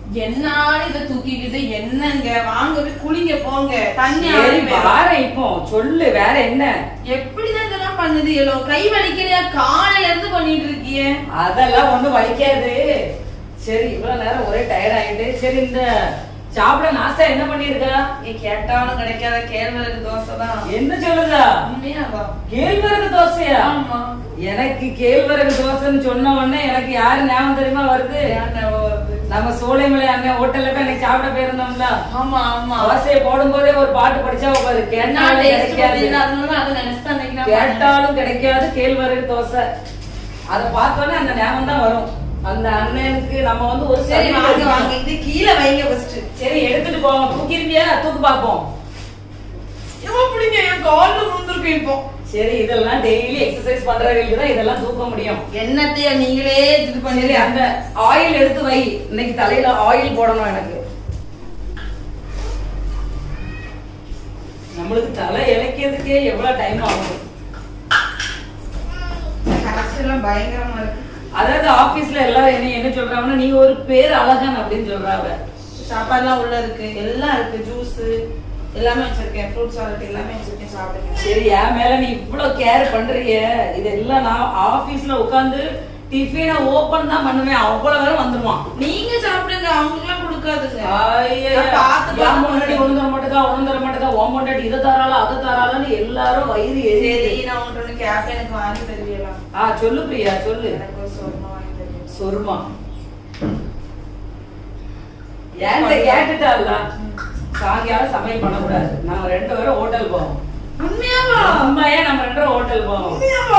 என்னால இத தூக்கிக்கிட்டு என்னங்க வாங்க போய் குளிங்க போங்க தண்ணி சரி ஆறி போயிடும். வாரேன் இப்போ சொல்லு வேற என்ன எப்படிதான் இதெல்லாம் பண்ணுது எல்லோ கை வலிக்கலையா காலையில இருந்து பண்ணிட்டு இருக்கியே அதெல்லாம் ஒண்ணும் வலிக்காது சரி இவ்வளவு நேரம் ஒரே டயர்ட் ஆயிட்டு சரி இந்த சாப்பிட நாஸ்தா என்ன பண்ணிருக்கா நீ கேட்டாலும் கிடைக்காத கேழ்வரகு தோசை தான் என்ன சொல்லுதா உண்மையாவா கேழ்வரகு தோசையா ஆமா எனக்கு கேழ்வரகு தோசைன்னு சொன்ன உடனே எனக்கு யாரு ஞாபகம் தெரியுமா வருது ஏன் ஞாபகம் வருது? நம்ம சோலைமலை அண்ணன் ஹோட்டல்ல போய் எனக்கு சாப்பிட போயிருந்தோம்ல ஆமா ஆமா தோசையை போடும் போதே ஒரு பாட்டு படிச்சா பாரு என்ன கேட்டாலும் taste கிடைக்காது பார்த்தீங்களா? அதனால அதை நினைச்சுதான் அன்னைக்கு நான் பண்ணேன். கேட்டாலும் கிடைக்காது கேழ்வரகு தோசை அத பார்த்தோன்னே அந்த ஞாபகம் தான் வரும் அந்த அண்ணனுக்கு நம்ம வந்து ஒரு சரி சலுகை வாங்க கொடுக்கணும். வாங்க இது கீழே வைங்க ஃபர்ஸ்ட் சரி எடுத்துட்டு போவோம் தூக்கிருவியா தூக்கு பாப்போம் இவன் பிடிங்க என் கால்ல விழுந்திருக்கு இப்போ சரி இதெல்லாம் டெய்லி எக்ஸசைஸ் பண்றவங்களுக்கு தான் இதெல்லாம் தூக்க முடியும் என்னத்தைய நீங்களே இது சரி பண்ணி அந்த ஆயில் எடுத்து வை இன்னைக்கு தலையில ஆயில் போடணும் எனக்கு நம்மளுக்கு தலை இழைக்கிறதுக்கே எவ்வளவு டைம் ஆகும் கரெக்ட் எல்லாம் பயங்கரமா இருக்கு அதாவது ஆபீஸ்ல எல்லாரும் என்ன என்ன சொல்றாங்கன்னா நீ ஒரு பேர் அழகன் அப்படின்னு சொல்றாங்க சாப்பாடுலாம் உள்ள இருக்கு எல்லாம் இருக்கு ஜூஸ் எல்லாமே வச்சிருக்கேன் ஃப்ரூட் சாலட் எல்லாமே வச்சிருக்கேன் சாப்பிடுங்க சரி என் மேல நீ இவ்வளவு கேர் பண்றிய இதெல்லாம் நான் ஆபீஸ்ல உட்கார்ந்து டிஃபினை ஓபன் தான் பண்ணுவேன் அவ்வளவு நேரம் வந்துருவான் நீங்க சாப்பிடுங்க அவங்களுக்குலாம் கொடுக்காதுங்க ஐயே, நான் பார்த்து என் பார்த்து முன்னாடி ஒண்ணு தர மாட்டேக்கா ஒண்ணு தர மாட்டேக்கா உன் முன்னாடி இதை தராளா அதை தராளான்னு எல்லாரும் வயிறு சரி எரியுது நான் உங்கள்ட்ட ஒன்று கேப் எனக்கு வாங்கி தருவீங்களா ஆ சொல்லு பிரியா சொல்லு எனக்கு ஒரு சொர்ணம் வாங்கி தருவீங்க சொருமா ஏன்ட்ட கேட்டுட்டால சாயங்காலம் சமையல் பண்ணக்கூடாது நம்ம ரெண்டு பேரும் ஹோட்டல் போவோம் உண்மையாவா உண்மையா நம்ம ரெண்டு பேரும் ஹோட்டல் போவோம் உண்மையாவா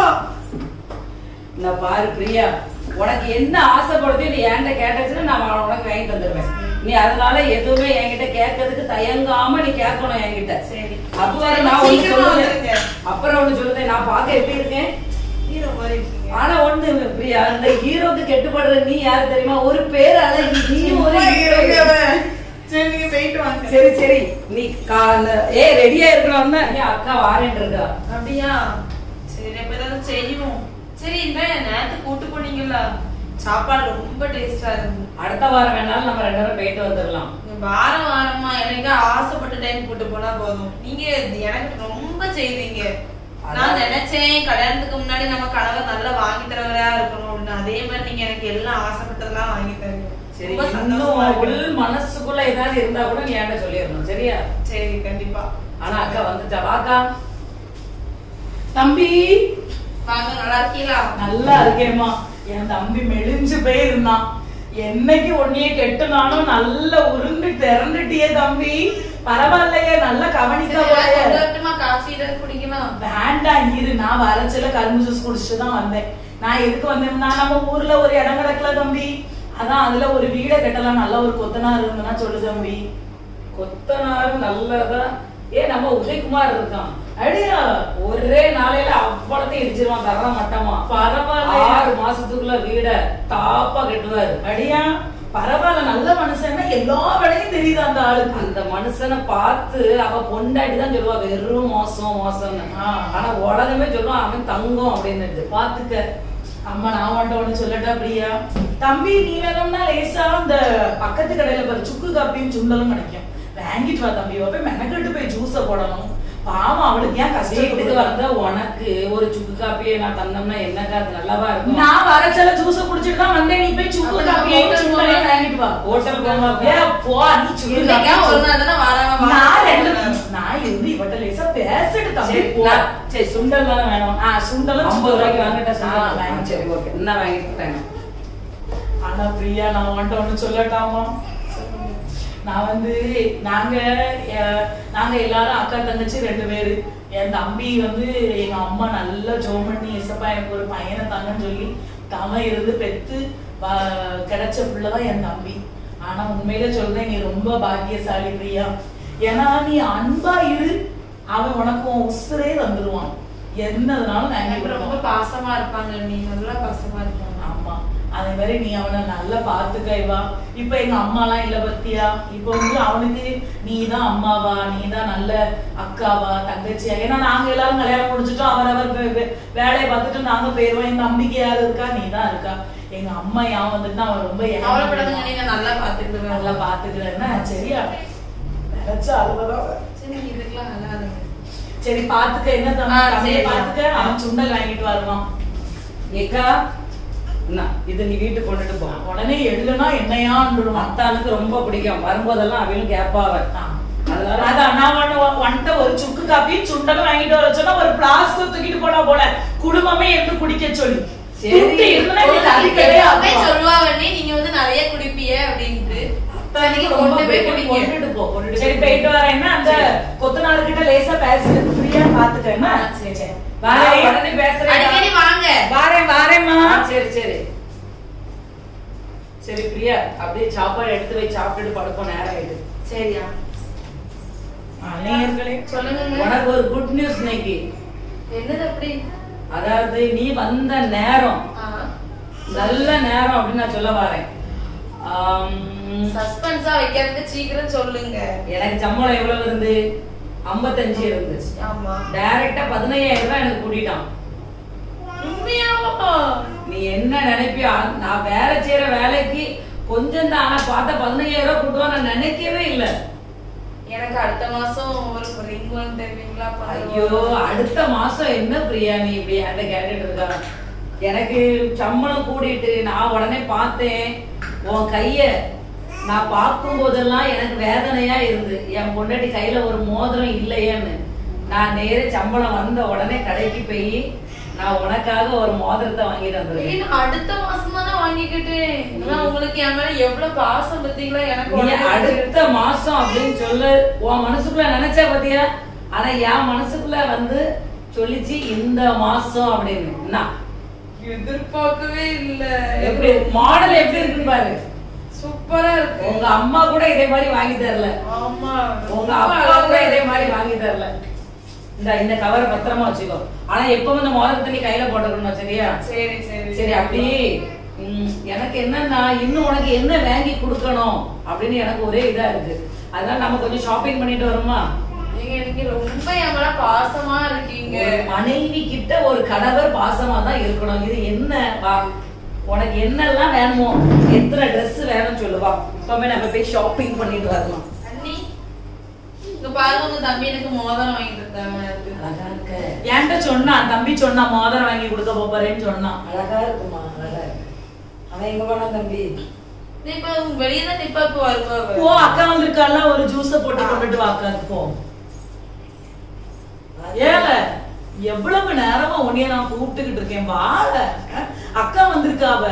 இந்த பாரு பிரியா உனக்கு என்ன ஆசைப்படுதோ நீ என்கிட்ட கேட்டச்சுன்னா நான் உனக்கு வாங்கி தந்துடுவேன் நீ அதனால எதுவுமே என்கிட்ட கேட்கறதுக்கு தயங்காம நீ கேட்கணும் என்கிட்ட சரி அப்ப வேற நான் ஒண்ணு சீக்கிரமா சொல்லுவேன் வந்துருங்க. அப்புறம் ஒண்ணு சொல்லுதேன் நான் பார்க்க எப்படி இருக்கேன் ஹீரோ மாதிரி இருக்கீங்க ஆனா ஒண்ணு பிரியா அந்த ஹீரோக்கு கெட்டுப்படுற நீ யாரு தெரியுமா ஒரு பேர் அழகி நீயும் ஒரு சும்மா hero. இருங்க. சரி நீங்க போயிட்டு வாங்க சரி சரி நீ கா- அந்த- ஏ ரெடியா இருக்கணும்னா ஏன் அக்கா வாரேன் இருக்கா அப்படியா சரி அப்ப ஏதாவது செய்வோம் சரி இந்த நேத்து கூட்டு போனீங்கல்ல சாப்பாடு ரொம்ப டேஸ்டா இருந்தது அடுத்த வாரம் வேணாலும் நம்ம ரெண்டு பேரும் போயிட்டு வந்துடலாம் நீங்க வாரம் வாரமா எனக்கு ஆசைப்பட்ட டைம் கூட்டு போனா போதும் நீங்க எனக்கு ரொம்ப செய்வீங்க நான் நினைச்சேன் கல்யாணத்துக்கு முன்னாடி நம்ம கணவர் நல்லா வாங்கி தரவரா இருக்கணும் அப்படின்னு அதே மாதிரி நீங்க எனக்கு எல்லாம் ஆசைப்பட்டதெல்லாம் வாங்கி தருவீங்க சரி ரொம்ப இன்னும் சந்தோஷமா உன் இருக்கு. உள் மனசுக்குள்ள ஏதாவது இருந்தா கூட நீ என்கிட்ட சொல்லிடணும் சரியா சரி கண்டிப்பா ஆனா அக்கா வந்துட்டா வாக்கா தம்பி வாங்க நல்லா இருக்கீங்களா நல்லா இருக்கேம்மா என் தம்பி மெலிஞ்சு போயிருந்தான் என்னைக்கு உன்னைய கெட்டுனாலும் நல்ல உருண்டு திரண்டுட்டியே தம்பி பரவாயில்லையே நல்லா கவனிக்க போலயே. காஃபி ஏதாவது குடிக்கணும் வேண்டாம் இரு நான் வரச்சல கரும்பு ஜூஸ் குடிச்சுட்டு தான் வந்தேன் நான் எதுக்கு வந்தேன்னா நம்ம ஊர்ல ஒரு இடம் கிடக்கல தம்பி அதான் அதுல ஒரு வீடை கட்டலாம் நல்ல ஒரு கொத்தனார் இருந்தனா சொல்லு தம்பி கொத்தனார் நல்லதா ஏ நம்ம உதயகுமார் இருக்கான் அடியா ஒரே நாளையில அவ்வளத்தையும் இடிச்சிருவான் தர மட்டமா பரவாயில்லையே. ஆறு மாசத்துக்குள்ள வீட டாப்பா கட்டுவாரு அடியா பரவாயில்ல நல்ல மனுஷன்னா எல்லா வேலையும் தெரியுது அந்த ஆளுக்கு அந்த மனுஷனை பார்த்து அவ பொண்டாட்டி தான் சொல்லுவா வெறும் மோசம் மோசம்னு ஆ. ஆனா உலகமே சொல்லுவான் அவன் தங்கம் அப்படின்னுட்டு பாத்துக்க அம்மா நான் மட்டும் ஒண்ணு சொல்லட்டா பிரியா தம்பி நீ வேணும்னா லேசா அந்த பக்கத்து கடையில பாரு சுக்கு காப்பியும் சுண்டலும் கிடைக்கும் வாங்கிட்டு வா தம்பி வா போய் மெனக்கெட்டு போய் ஜூஸ போடணும் பாவம் அவளுக்கு ஏன் வீட்டுக்கு கஷ்டத்துக்கு வந்த உனக்கு ஒரு சுக்கு காப்பியை நான் தந்தோம்னா என்னக்கா அது நல்லாவா இருக்கும் நான் வரச்சல ஜூஸ குடிச்சிட்டு தான் வந்தேன் நீ போய் சுக்கு அப்ப காப்பியும் hotel சுண்டலையும் போலாம். வாங்கிட்டு வா ஹோட்டல் போங்க ஏ போ நீ சுக்கு இன்னைக்கா காப்பியும் ஒரு நாள் தானே வராம நான் ரெண்டு நான் இருந்து இவட்ட லேசா பேசிட்டு தம்பி சரி போ நான்- சரி சுண்டல் தானே வேணும் ஆ சுண்டலும் ஐம்பது சுக்கு ரூபாய்க்கு காப்பியும் வாங்கிட்டா ஆ, சுண்டல் வாங்கிட்டு சரி ஓகே என்ன வாங்கிட்டு ஆனா பிரியா நான் உன்கிட்ட ஒண்ணு சொல்லட்டாமா நான் வந்து நாங்க அஹ், நாங்க எல்லாரும் அக்கா தங்கச்சி ரெண்டு பேரு என் தம்பி வந்து எங்க அம்மா நல்லா ஜோம் பண்ணி எசப்பா எனக்கு ஒரு பையனை தாங்கன்னு சொல்லி தவ இருந்து பெத்து வ- கிடைச்ச பிள்ளைதான் என் தம்பி ஆனா உண்மையில சொல்றேன் நீ ரொம்ப பாக்கியசாலி பிரியா ஏன்னா நீ அன்பா இரு அவன் உனக்கு உன் உசுரே தந்துருவான் என்னதுனாலும் நான் எனக்கு ரொம்ப பாசமா இருப்பாங்க நீ நல்லா பாசமா இருப்பாங்க ஆமா அதே மாதிரி நீ அவனை நல்லா பாத்துக்க இவா இப்ப எங்க அம்மாலாம் இல்ல பத்தியா இப்ப வந்து அவனுக்கு நீ தான் அம்மாவா நீ தான் நல்ல அக்காவா தங்கச்சியா ஏன்னா நாங்க எல்லாரும் கல்யாணம் முடிச்சுட்டோம் அவரவர் வே- வே- வேலையை பார்த்துட்டு நாங்க போயிருவோம் என் தம்பிக்கு யாரு இருக்கா நீ தான் இருக்கா எங்க அம்மா ஞாபகம் வந்துட்டு அவன் ரொம்ப கவலைப்படாதுங்க நீ நான் நல்லா பாத்துக்கிடுவேன் நல்லா பாத்துக்கிறேன்னா சரியா நினைச்சா அழுவதான் சரி இதுக்கெல்லாம் நல்லா இருங்க சரி பாத்துக்க என்ன ஆ, தம்பி தம்பியை சரி. பாத்துக்க அவன் சுண்டல் வாங்கிட்டு வருவான் ஏக்கா என்ன இது நீ வீட்டுக்கு கொண்டுட்டு போ உடனே எழுதுனா என்னையான்டுவான் அத்தானுக்கு ரொம்ப பிடிக்கும் வரும்போதெல்லாம் அவளும் கேட்பாவ அதனால அதான் நான் ஒண்ணு வந்துட்டு ஒரு சுக்கு காப்பி சுண்டலும் வாங்கிட்டு வர சொன்னா ஒரு பிளாஸ்க் தூக்கிட்டு போனா போல குடும்பமே இருந்து குடிக்க சொல்லி சரி. துட்டு இருந்தா நீ தண்ணி எப்பவுமே கிடையாது சொல்லுவாங்கன்னே நீங்க வந்து நிறைய குடிப்பிய அப்படின்ட்டு நீங்க ரொம்ப கொண்டு போய் பிடிக்கும். குடிங்க கொண்டுட்டு போ கொண்டுட்டு சரி போயிட்டு வரேன்னா அந்த கொத்தனார் கிட்ட லேசா பேசிட்டு ஃப்ரீயா பாத்துட்டேன்னா ஆ, சரி, சரி. வாரேன், உடனே பேசுறேன் அடிக்கடி வாங்க வாரேன் வாரேம்மா ஆ, சரி சரி சரி பிரியா அப்படியே சாப்பாடு எடுத்து வை சாப்பிட்டுட்டு படுப்போம் நேரம் ஆயிடுது சரியா நேயர்களே சொல்லுங்க உனக்கு ஒரு குட் நியூஸ் இன்னைக்கு என்னது அப்படி அதாவது நீ வந்த நேரம் ஆ. நல்ல நேரம் அப்படின்னு நான் சொல்ல வரேன் ஆம், சஸ்பென்ஸா வைக்கிறதுக்கு சீக்கிரம் சொல்லுங்க எனக்கு சம்பளம் எவ்வளவு இருந்து 55 இருந்துச்சு ஆமா டைரக்டா பதினையாயிரம் ரூபாய் எனக்கு கூட்டிட்டான் உண்மையாவா நீ என்ன நினைப்பியா நான் வேலை செய்யற வேலைக்கு கொஞ்சம் தான் ஆனா பார்த்தா பதினையாயிரம் ரூபாய் கூட்டுவான் நான் நினைக்கவே இல்லை எனக்கு அடுத்த மாசம் ஒரு ரிங் ஒன்று தருவீங்களா ஐயோ அடுத்த மாசம் என்ன பிரியா நீ இப்படி என்கிட்ட கேட்டுட்டு இருக்கா எனக்கு சம்பளம் கூடிட்டு நான் உடனே பார்த்தேன் உன் கைய நான் பார்க்கும் போதெல்லாம் எனக்கு வேதனையா இருந்து என் பொண்டாட்டி கையில ஒரு மோதிரம் இல்லையேன்னு நான் நேரே சம்பளம் வந்த உடனே கடைக்கு போய் நான் உனக்காக ஒரு மோதிரத்தை வாங்கிட்டு வந்துருக்கேன் ஏய், நான் அடுத்த மாசம் தானே வாங்கிக்கிட்டேன் ஆனா உங்களுக்கு என் மேல எவ்வளவு பாசம் பத்தீங்களா எனக்கு நீ உடனே அடுத்த மாசம் அப்படின்னு சொல்லு உன் மனசுக்குள்ள நினைச்ச பாத்தியா ஆனா என் மனசுக்குள்ள வந்து சொல்லிச்சு இந்த மாசம் அப்படின்னு என்ன எதிர்பார்க்கவே இல்ல எப்படி மாடல் எப்படி இருக்கு பாரு சூப்பரா இருக்கு உங்க அம்மா கூட இதே மாதிரி வாங்கி தரல ஆமா உங்க ரொம்ப அப்பா கூட அழகா இதே இருக்கு. மாதிரி வாங்கி தரல இந்த இந்த கவரை பத்திரமா வச்சுக்கோ ஆனா எப்பவும் இந்த மோதிரத்தை நீ கையில போட்டுக்கணும் சரியா சரி சரி சரி அப்படி ம், எனக்கு என்னன்னா இன்னும் உனக்கு என்ன வாங்கி கொடுக்கணும் அப்படின்னு எனக்கு ஒரே இதா இருக்கு அதனால நம்ம கொஞ்சம் ஷாப்பிங் பண்ணிட்டு வருமா நீங்க நீங்க ரொம்ப என் மேல பாசமா இருக்கீங்க ஒரு மனைவி கிட்ட ஒரு கணவர் பாசமா தான் இருக்கணும் இது என்ன வா உனக்கு என்னெல்லாம் வேணுமோ எத்தனை Dress வேணும் சொல்லுவா இப்பவே நம்ம போய் ஷாப்பிங் பண்ணிட்டு வரலாம் அண்ணி இங்க பாருங்க உங்க தம்பி எனக்கு மோதிரம் வாங்கி தந்தாங்க அழகா இருக்க என்கிட்ட சொன்னான் தம்பி சொன்னா மோதிரம் வாங்கி கொடுக்க போறேன்னு சொன்னான் அழகா இருக்குமா அழகா இருக்கு அவன் எங்க போனா தம்பி நீ இப்ப வெளியே தான் நிப்பா இப்ப வருவா அவ. போ அக்கா வந்திருக்கால ஒரு ஜூஸ போட்டு கொண்டுட்டு வா அக்காக்கு போ ஏல எவ்வளவு நேரமா உன்னைய நான் கூப்பிட்டுக்கிட்டு இருக்கேன் வாழ அக்கா வந்திருக்காவ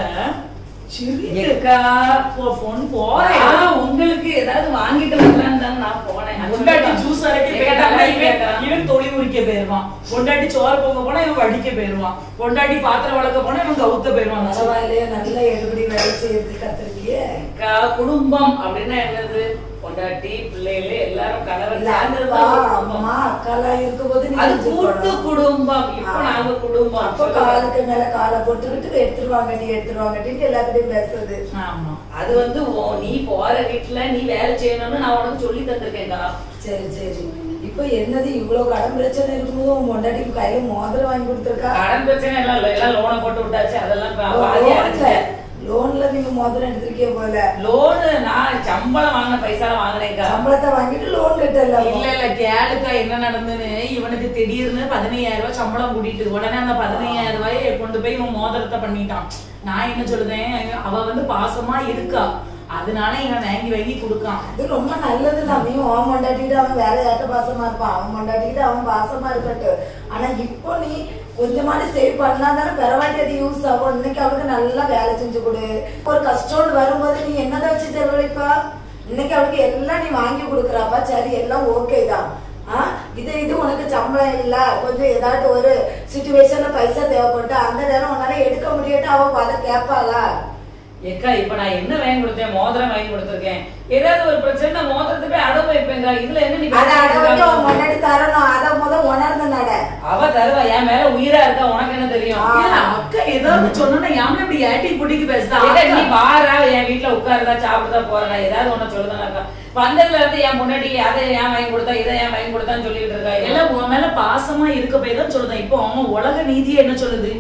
சரி எக்கா போ போன் ஆ, போறேன் உங்களுக்கு ஏதாவது வாங்கிட்டு வரலான்னு தான் நான் போனேன் பொண்டாட்டி ஜூஸ் அரைக்க எங்க போயிட்டாங்க தம்பி இவன் கேக்குறான். இவன் தொழி உரிக்க போயிருவான் பொண்டாட்டி சோறு பொங்க போனா இவன் வடிக்க போயிருவான் பொண்டாட்டி பாத்திரம் வளர்க்க போனா இவன் கவுத்த போயிருவான் பரவாயில்லையே நல்ல எடுபடி வேலை செய்யறது கத்திருக்கியே அக்கா, குடும்பம் அப்படின்னா என்னது பொண்டாட்டி பிள்ளைகளே எல்லாரும் கணவர் சேர்ந்தது அப்பா தான் குடும்பம். அம்மா அக்காலாம் இருக்கும்போது நீ அது செஞ்சு கூட்டு போடணும். குடும்பம் இப்ப நாங்க குடும்பம் அப்ப காலுக்கு மேல காலை போட்டுக்கிட்டு எடுத்துருவாங்கடி எடுத்துருவாங்கடின்னு எல்லாத்துலயும் பேசுறது ஆமா அது வந்து உன் நீ போற வீட்டுல நீ வேலை செய்யணும்னு நான் உனக்கு சொல்லி தந்திருக்கேன்டா சரி சரி இப்ப என்னது இவ்வளவு கடன் பிரச்சனை இருக்கும்போது உன் பொண்டாட்டிக்கு கையில மோதிரம் வாங்கி கொடுத்துருக்கா கடன் பிரச்சனை எல்லாம் இல்ல எல்லாம் லோனை போட்டு விட்டாச்சு அதெல்லாம் பா- பாதியா லோன்ல இருந்துச்சு லோன்ல நீங்க மோதிரம் எடுத்திருக்கே போல லோனு நான் சம்பளம் வாங்கின பைசால வாங்கினேன்க்கா சம்பளத்தை வாங்கிட்டு லோன் கட்டல இல்ல இல்ல கேளுக்கா என்ன நடந்ததுன்னு இவனுக்கு திடீர்னு பதினையாயிரம் ரூபாய் சம்பளம் கூட்டிட்டு உடனே அந்த பதினையாயிரம் ரூபாயை கொண்டு போய் இவன் மோதிரத்தை பண்ணிட்டான் நான் என்ன சொல்லுதேன் அவ வந்து பாசமா இருக்கா அதனால இவன் வாங்கி வாங்கி கொடுக்கான் அது ரொம்ப நல்லது தான் நீ அவன் கொண்டாட்டிட்டு அவன் வேற யார்ட்ட பாசமா இருப்பான் அவன் கொண்டாட்டிட்டு அவன் பாசமா இருக்கட்டும் ஆனா இப்போ நீ கொஞ்சமாடி சேவ் பண்ணா தானே பெறவாட்டி அது யூஸ் ஆகும் இன்னைக்கு அவளுக்கு நல்லா வேலை செஞ்சு கொடு ஒரு கஷ்டம்னு வரும்போது நீ என்னதை வச்சு செலவழிப்பா இன்னைக்கு அவளுக்கு எல்லாம் நீ வாங்கி கொடுக்குறாப்பா சரி எல்லாம் ஓகே தான் ஆ இது இது உனக்கு சம்பளம் இல்ல கொஞ்சம் ஏதாட்டு ஒரு சுச்சுவேஷன்ல பைசா தேவைப்பட்டு அந்த நேரம் உன்னால எடுக்க முடியாட்டு அவ அதை கேட்பாளா ஏக்கா இப்ப நான் என்ன வாங்கி கொடுத்தேன் மோதிரம் வாங்கி கொடுத்திருக்கேன் ஏதாவது ஒரு பிரச்சனை மோதிரத்தை போய் அடவு வைப்பேங்க இதுல என்ன நீ அதை அட வச்சு பேசிட்டு அவன் இருக்க? முன்னாடி தரணும் அதை முத உணர்ந்த நட அவ தருவா என் மேல உயிரா இருக்கா உனக்கு என்ன தெரியும் ஆ. இல்ல, அக்கா ஏதாவது சொன்னா ஏன் இப்படி ஏட்டி புடிக்கு பேசுதா ஏக்கா, நீ அக்கா- பாரா என் வீட்டுல உட்காருதா சாப்பிட்டுதா போறா ஏதாவது ஒண்ணு சொல்லுதானாக்கா வந்ததுல இருந்து என் முன்னாடி அதை ஏன் வாங்கி கொடுத்தா இதை ஏன் வாங்கி கொடுத்தான்னு சொல்லிட்டு இருக்கா எல்லாம் உன் மேல பாசமா இருக்க போய் தான் சொல்லுதேன் இப்போ அவன் உலக நீதியே என்ன சொல்லுது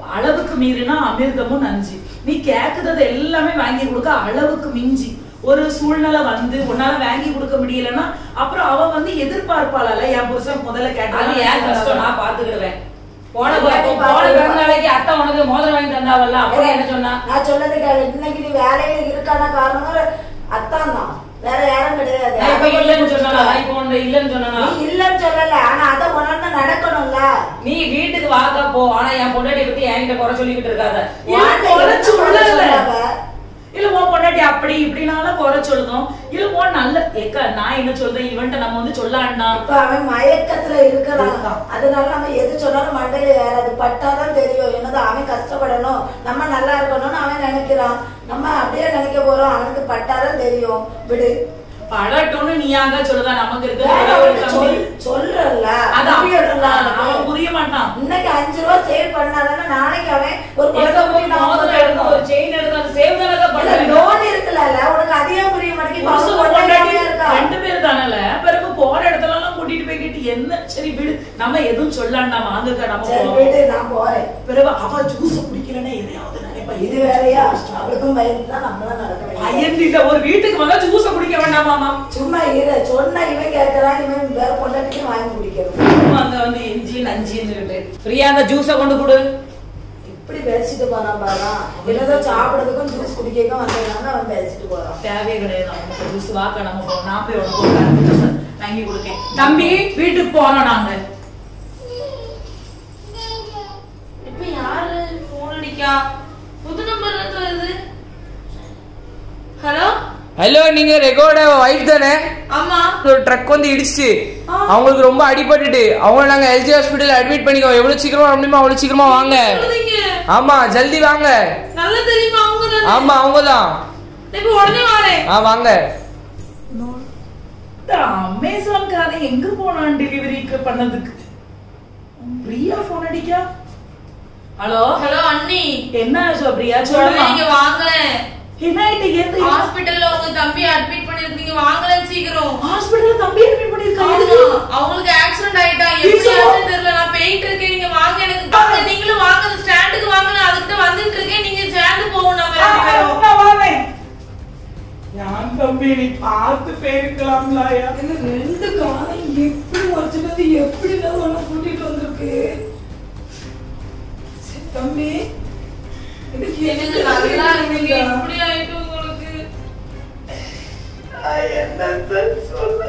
அளவுக்கு மீறினா அமிர்தமும் நஞ்சு நீ கேக்குறது எல்லாமே வாங்கி கொடுக்க அளவுக்கு மிஞ்சி ஒரு சூழ்நிலை வந்து உன்னால வாங்கி கொடுக்க முடியலன்னா அப்புறம் அவ வந்து எதிர்பார்ப்பாளல என் புருஷன் முதல்ல அது ஏன் கஷ்டம் கேட்டா நான் பாத்துக்கிடுவேன் போன அது போ- ஏன் நீ போன பாத்துக்கிடுவ? பிறந்த நாளைக்கு அத்தை உனக்கு மோதிரம் வாங்கி தந்தாவல்ல அப்புறம் என்ன சொன்னா நான் சொன்னது கேளு இன்னைக்கு நீ வேலையில இருக்கான காரணம் அத்தான் தான் வேற யாரும் கிடையாது நான் இப்ப அதை இல்லைன்னு மட்டும் சொன்னா புரிஞ்சுக்கோ. இப்போ உன்னை இல்லைன்னு சொன்னா நீ இல்லன்னு சொல்லல ஆனா அதை உணர்ந்து நடக்கணும்ல நீ வீட்டுக்கு வாக்கா போ ஆனா என் பொண்டாட்டிய பத்தி என்கிட்ட குறை சொல்லிக்கிட்டு இருக்காத இல்ல, வார்த்தை குறைச்சு என்ன விடல. சொல்லாத. இல்ல உன் பொண்டாட்டி அப்படி இப்படினாலும் குறை சொல்லுதோம் இல்ல உன் நல்ல ஏக்கா நான் என்ன சொல்றேன் இவன்ட்ட நம்ம வந்து சொல்லாண்டா இப்ப அவன் மயக்கத்துல இருக்கிறான் இருக்கான். அதனால நம்ம எது சொன்னாலும் மண்டையில ஏறாது பட்டாதான் தெரியும் என்னது அவன் கஷ்டப்படணும் நம்ம நல்லா இருக்கணும்னு அவன் நினைக்கிறான் நம்ம அப்படியே நினைக்க போறோம் அவனுக்கு பட்டாதான் தெரியும் விடு படட்டும்னு நீயாங்க சொல்லுதா நமக்கு இருக்கிற வேற ஒரே ஒரு அவனுக்கு தம்பி. சொல் சொல்றல்ல அது புரியணும்ல அவன் அவனுக்கு. புரிய மாட்டான் இன்னைக்கு அஞ்சு ரூபா சேவ் பண்ணாதானே நாளைக்கு அவன் ஒரு எங்க போய் குழந்தை மோதிரம் எடுத்து ஒரு செயின் எடுத்து அது சேவ் தானே பண்ணுவேன் லோன் இருக்குல்ல உனக்கு அதிகம் புரிய மாட்டேங்குது இப்ப புருஷன் அவன் பொண்டாட்டி பொண்டாட்டியா இருக்கா ரெண்டு பேர் தானல பிறகு போற இடத்துல எல்லாம் கூட்டிட்டு போய்கிட்டு என்ன சரி விடு நம்ம எதுவும் சொல்லாண்டா வாங்குக்க நம்ம சரி போவோம். விடு நான் போறேன் பிறகு அவ ஜூஸ் குடிக்கலன்னா எதையாவது நினைப்பா இது வேறையா அவளுக்கும் பயந்து தான் நம்மளும் நடக்க வேண்டியது. பயந்துட்ட ஒரு வீட்டுக்கு வந்தா ஜூஸ குடிக்க வேண்டாமாமா சும்மா இரு சொன்ன இவன் கேட்கறான் இவன் வேற பொண்டாட்டிக்கு வாங்கி குடிக்கிறது அங்க வந்து இஞ்சி நஞ்சின்னு பிரியா அந்த ஜூஸ கொண்டு கொடு இப்படி பேசிட்டு போறான் பாரா ஏதோ சாப்பிடறதுக்கும் ஜூஸ் குடிக்கவும் வந்ததுனால அவன் பேசிட்டு போறான் தேவையே கிடையாது அவனுக்கு ஜூஸ் வாக்க நம்ம போவோம் நான் போய் உனக்கு ஒரு கரும்பு ஜூஸ் வாங்கி கொடுக்கேன் தம்பி வீட்டுக்கு போறோம் நாங்க இப்ப யாரு போன் அடிக்கா புது நம்பர்ல இருந்து வருது ஹலோ ஹலோ நீங்க ரெகோட ஒய்ஃப் தானே ஆமா ஒரு ட்ரக் வந்து இடிச்சிட்டு அவங்களுக்கு ரொம்ப அடிபட்டுட்டு அவங்க நாங்க எல்ஜி ஹாஸ்பிட்டல் அட்மிட் பண்ணிக்கோ எவ்வளவு சீக்கிரமா வர முடியுமோ அவ்வளவு சீக்கிரமா வாங்க சொல்லுதீங்க ஆமா ஜல்தி வாங்க நல்லா தெரியுமா அவங்க தானே ஆமா அவங்கதான் இப்ப உடனே வரேன் ஆ வாங்க அமேசான் காரன் எங்க போனான் டெலிவரிக்கு பண்ணதுக்கு பிரியா போன் அடிக்கா ஹலோ ஹலோ அண்ணி என்ன ஆச்சு பிரியா உடனே சொல்லுமா நீங்க வாங்கல என்ன ஆயிட்டு எந்த ஹாஸ்பிடல்ல உங்க தம்பி அட்மிட் பண்ணிருக்கீங்க வாங்கல சீக்கிரம் ஹாஸ்பிடல்ல தம்பி அட்மிட் பண்ணிருக்காங்க ஆமா, எதுக்கு? அவங்களுக்கு ஆக்சிடென்ட் ஆயிட்டா எப்படி ஐயோ. ஆச்சுன்னு தெரியல நான் போயிட்டு இருக்கேன் நீங்க வாங்க எனக்கு பக்கத்துல நீங்களும் வாங்க அந்த ஸ்டாண்டுக்கு வாங்க நான் அதுக்கிட்ட வந்துட்டு இருக்கேன் நீங்க சேர்ந்து போவோம் நம்ம ரெண்டு பேரும் நான் வரேன். யான் தம்பி நீ பார்த்து போயிருக்கலாம்லாயா ரெண்டு காலம் எப்படி வச்சுட்டு வந்து எப்படி ஒண்ணு கூட்டிட்டு வந்திருக்கு சரி, தம்பி இதுக்கு எனக்கு நல்லா இருந்தீங்க இப்படி ஆயிட்டு உங்களுக்கு என்னத்த சொல்ல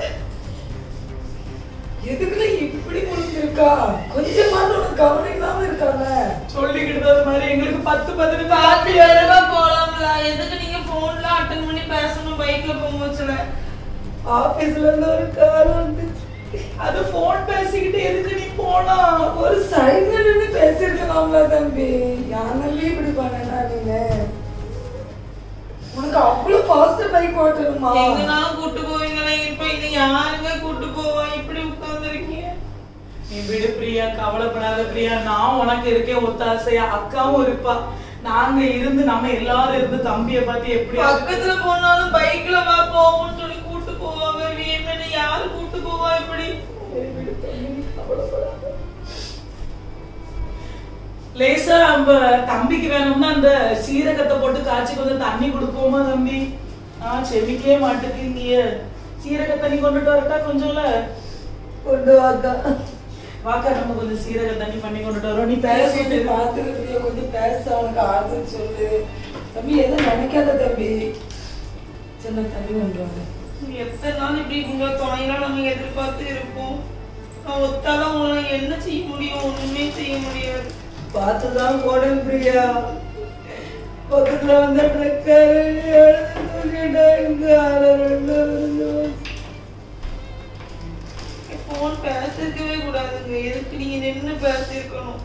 எதுக்குல இப்படி முடிஞ்சிருக்கா கொஞ்சமாவது உனக்கு கவனம் இல்லாம இருக்காங்க சொல்லிக்கிட்டு இருந்தது மாதிரி எங்களுக்கு பத்து பதினஞ்சு பார்த்து காப்பி வேறவா போலாம்ல எதுக்கு நீங்க போன்ல அட்டன் பண்ணி பேசணும் பைக்ல போகும்போதுல ஆபீஸ்ல இருந்து ஒரு கார் வந்து அது போன் பேசிக்கிட்டு எதுக்கு நீ போனா ஒரு சைடுல நின்று பேசிருக்கலாம்ல தம்பி யானல்லி இப்படி பண்ணனா நீங்க உனக்கு அவ்வளவு ஃபாஸ்ட் பைக் ஓட்டணுமா எங்கனாலும் கூட்டு போவீங்களே இப்ப இது யாருங்க கூட்டு போவா இப்படி உட்கார்ந்துருக்கீங்க நீ விடு பிரியா கவலைப்படாத பிரியா நான் உனக்கு இருக்கேன் ஒத்தாசையா அக்காவும் இருப்பா நாங்க இருந்து நம்ம எல்லாரும் இருந்து தம்பிய பார்த்து எப்படி பக்கத்துல போனாலும் பைக்ல வா போவோம்னு சொல்லி கூட்டு போவாங்க வீட்டுல யாரு கூட்டு போவா இப்படி லேசா நம்ம தம்பிக்கு வேணும்னா அந்த சீரகத்தை போட்டு காய்ச்சி கொஞ்சம் தண்ணி கொடுப்போமா தம்பி ஆ செவிக்கவே மாட்டேங்கிறீங்க சீரக தண்ணி கொண்டுட்டு வரட்டா கொஞ்சம்ல கொண்டு வாக்கா வாக்கா நம்ம கொஞ்சம் சீரக தண்ணி பண்ணி கொண்டுட்டு வரோம் நீ பேசிட்டு பேசிட்டு பாத்துக்கிட்டு கொஞ்சம் பேச அவனுக்கு ஆறுதல் சொல்லு தம்பி எதுவும் நினைக்காத தம்பி சின்ன தம்பி கொண்டு வாங்க எத்தனை நாள் இப்படி உங்க துணையெல்லாம் நம்ம எதிர்பார்த்து இருப்போம் நான் ஒத்தாலும் உங்களை என்ன செய்ய முடியும் ஒண்ணுமே செய்ய முடியாது பார்த்துதான் போடணும் பிரியா பக்கத்துல வந்த ட்ரக்கர் போன் பேசிருக்கவே கூடாதுங்க எதுக்கு நீங்க நின்னு பேசிருக்கணும்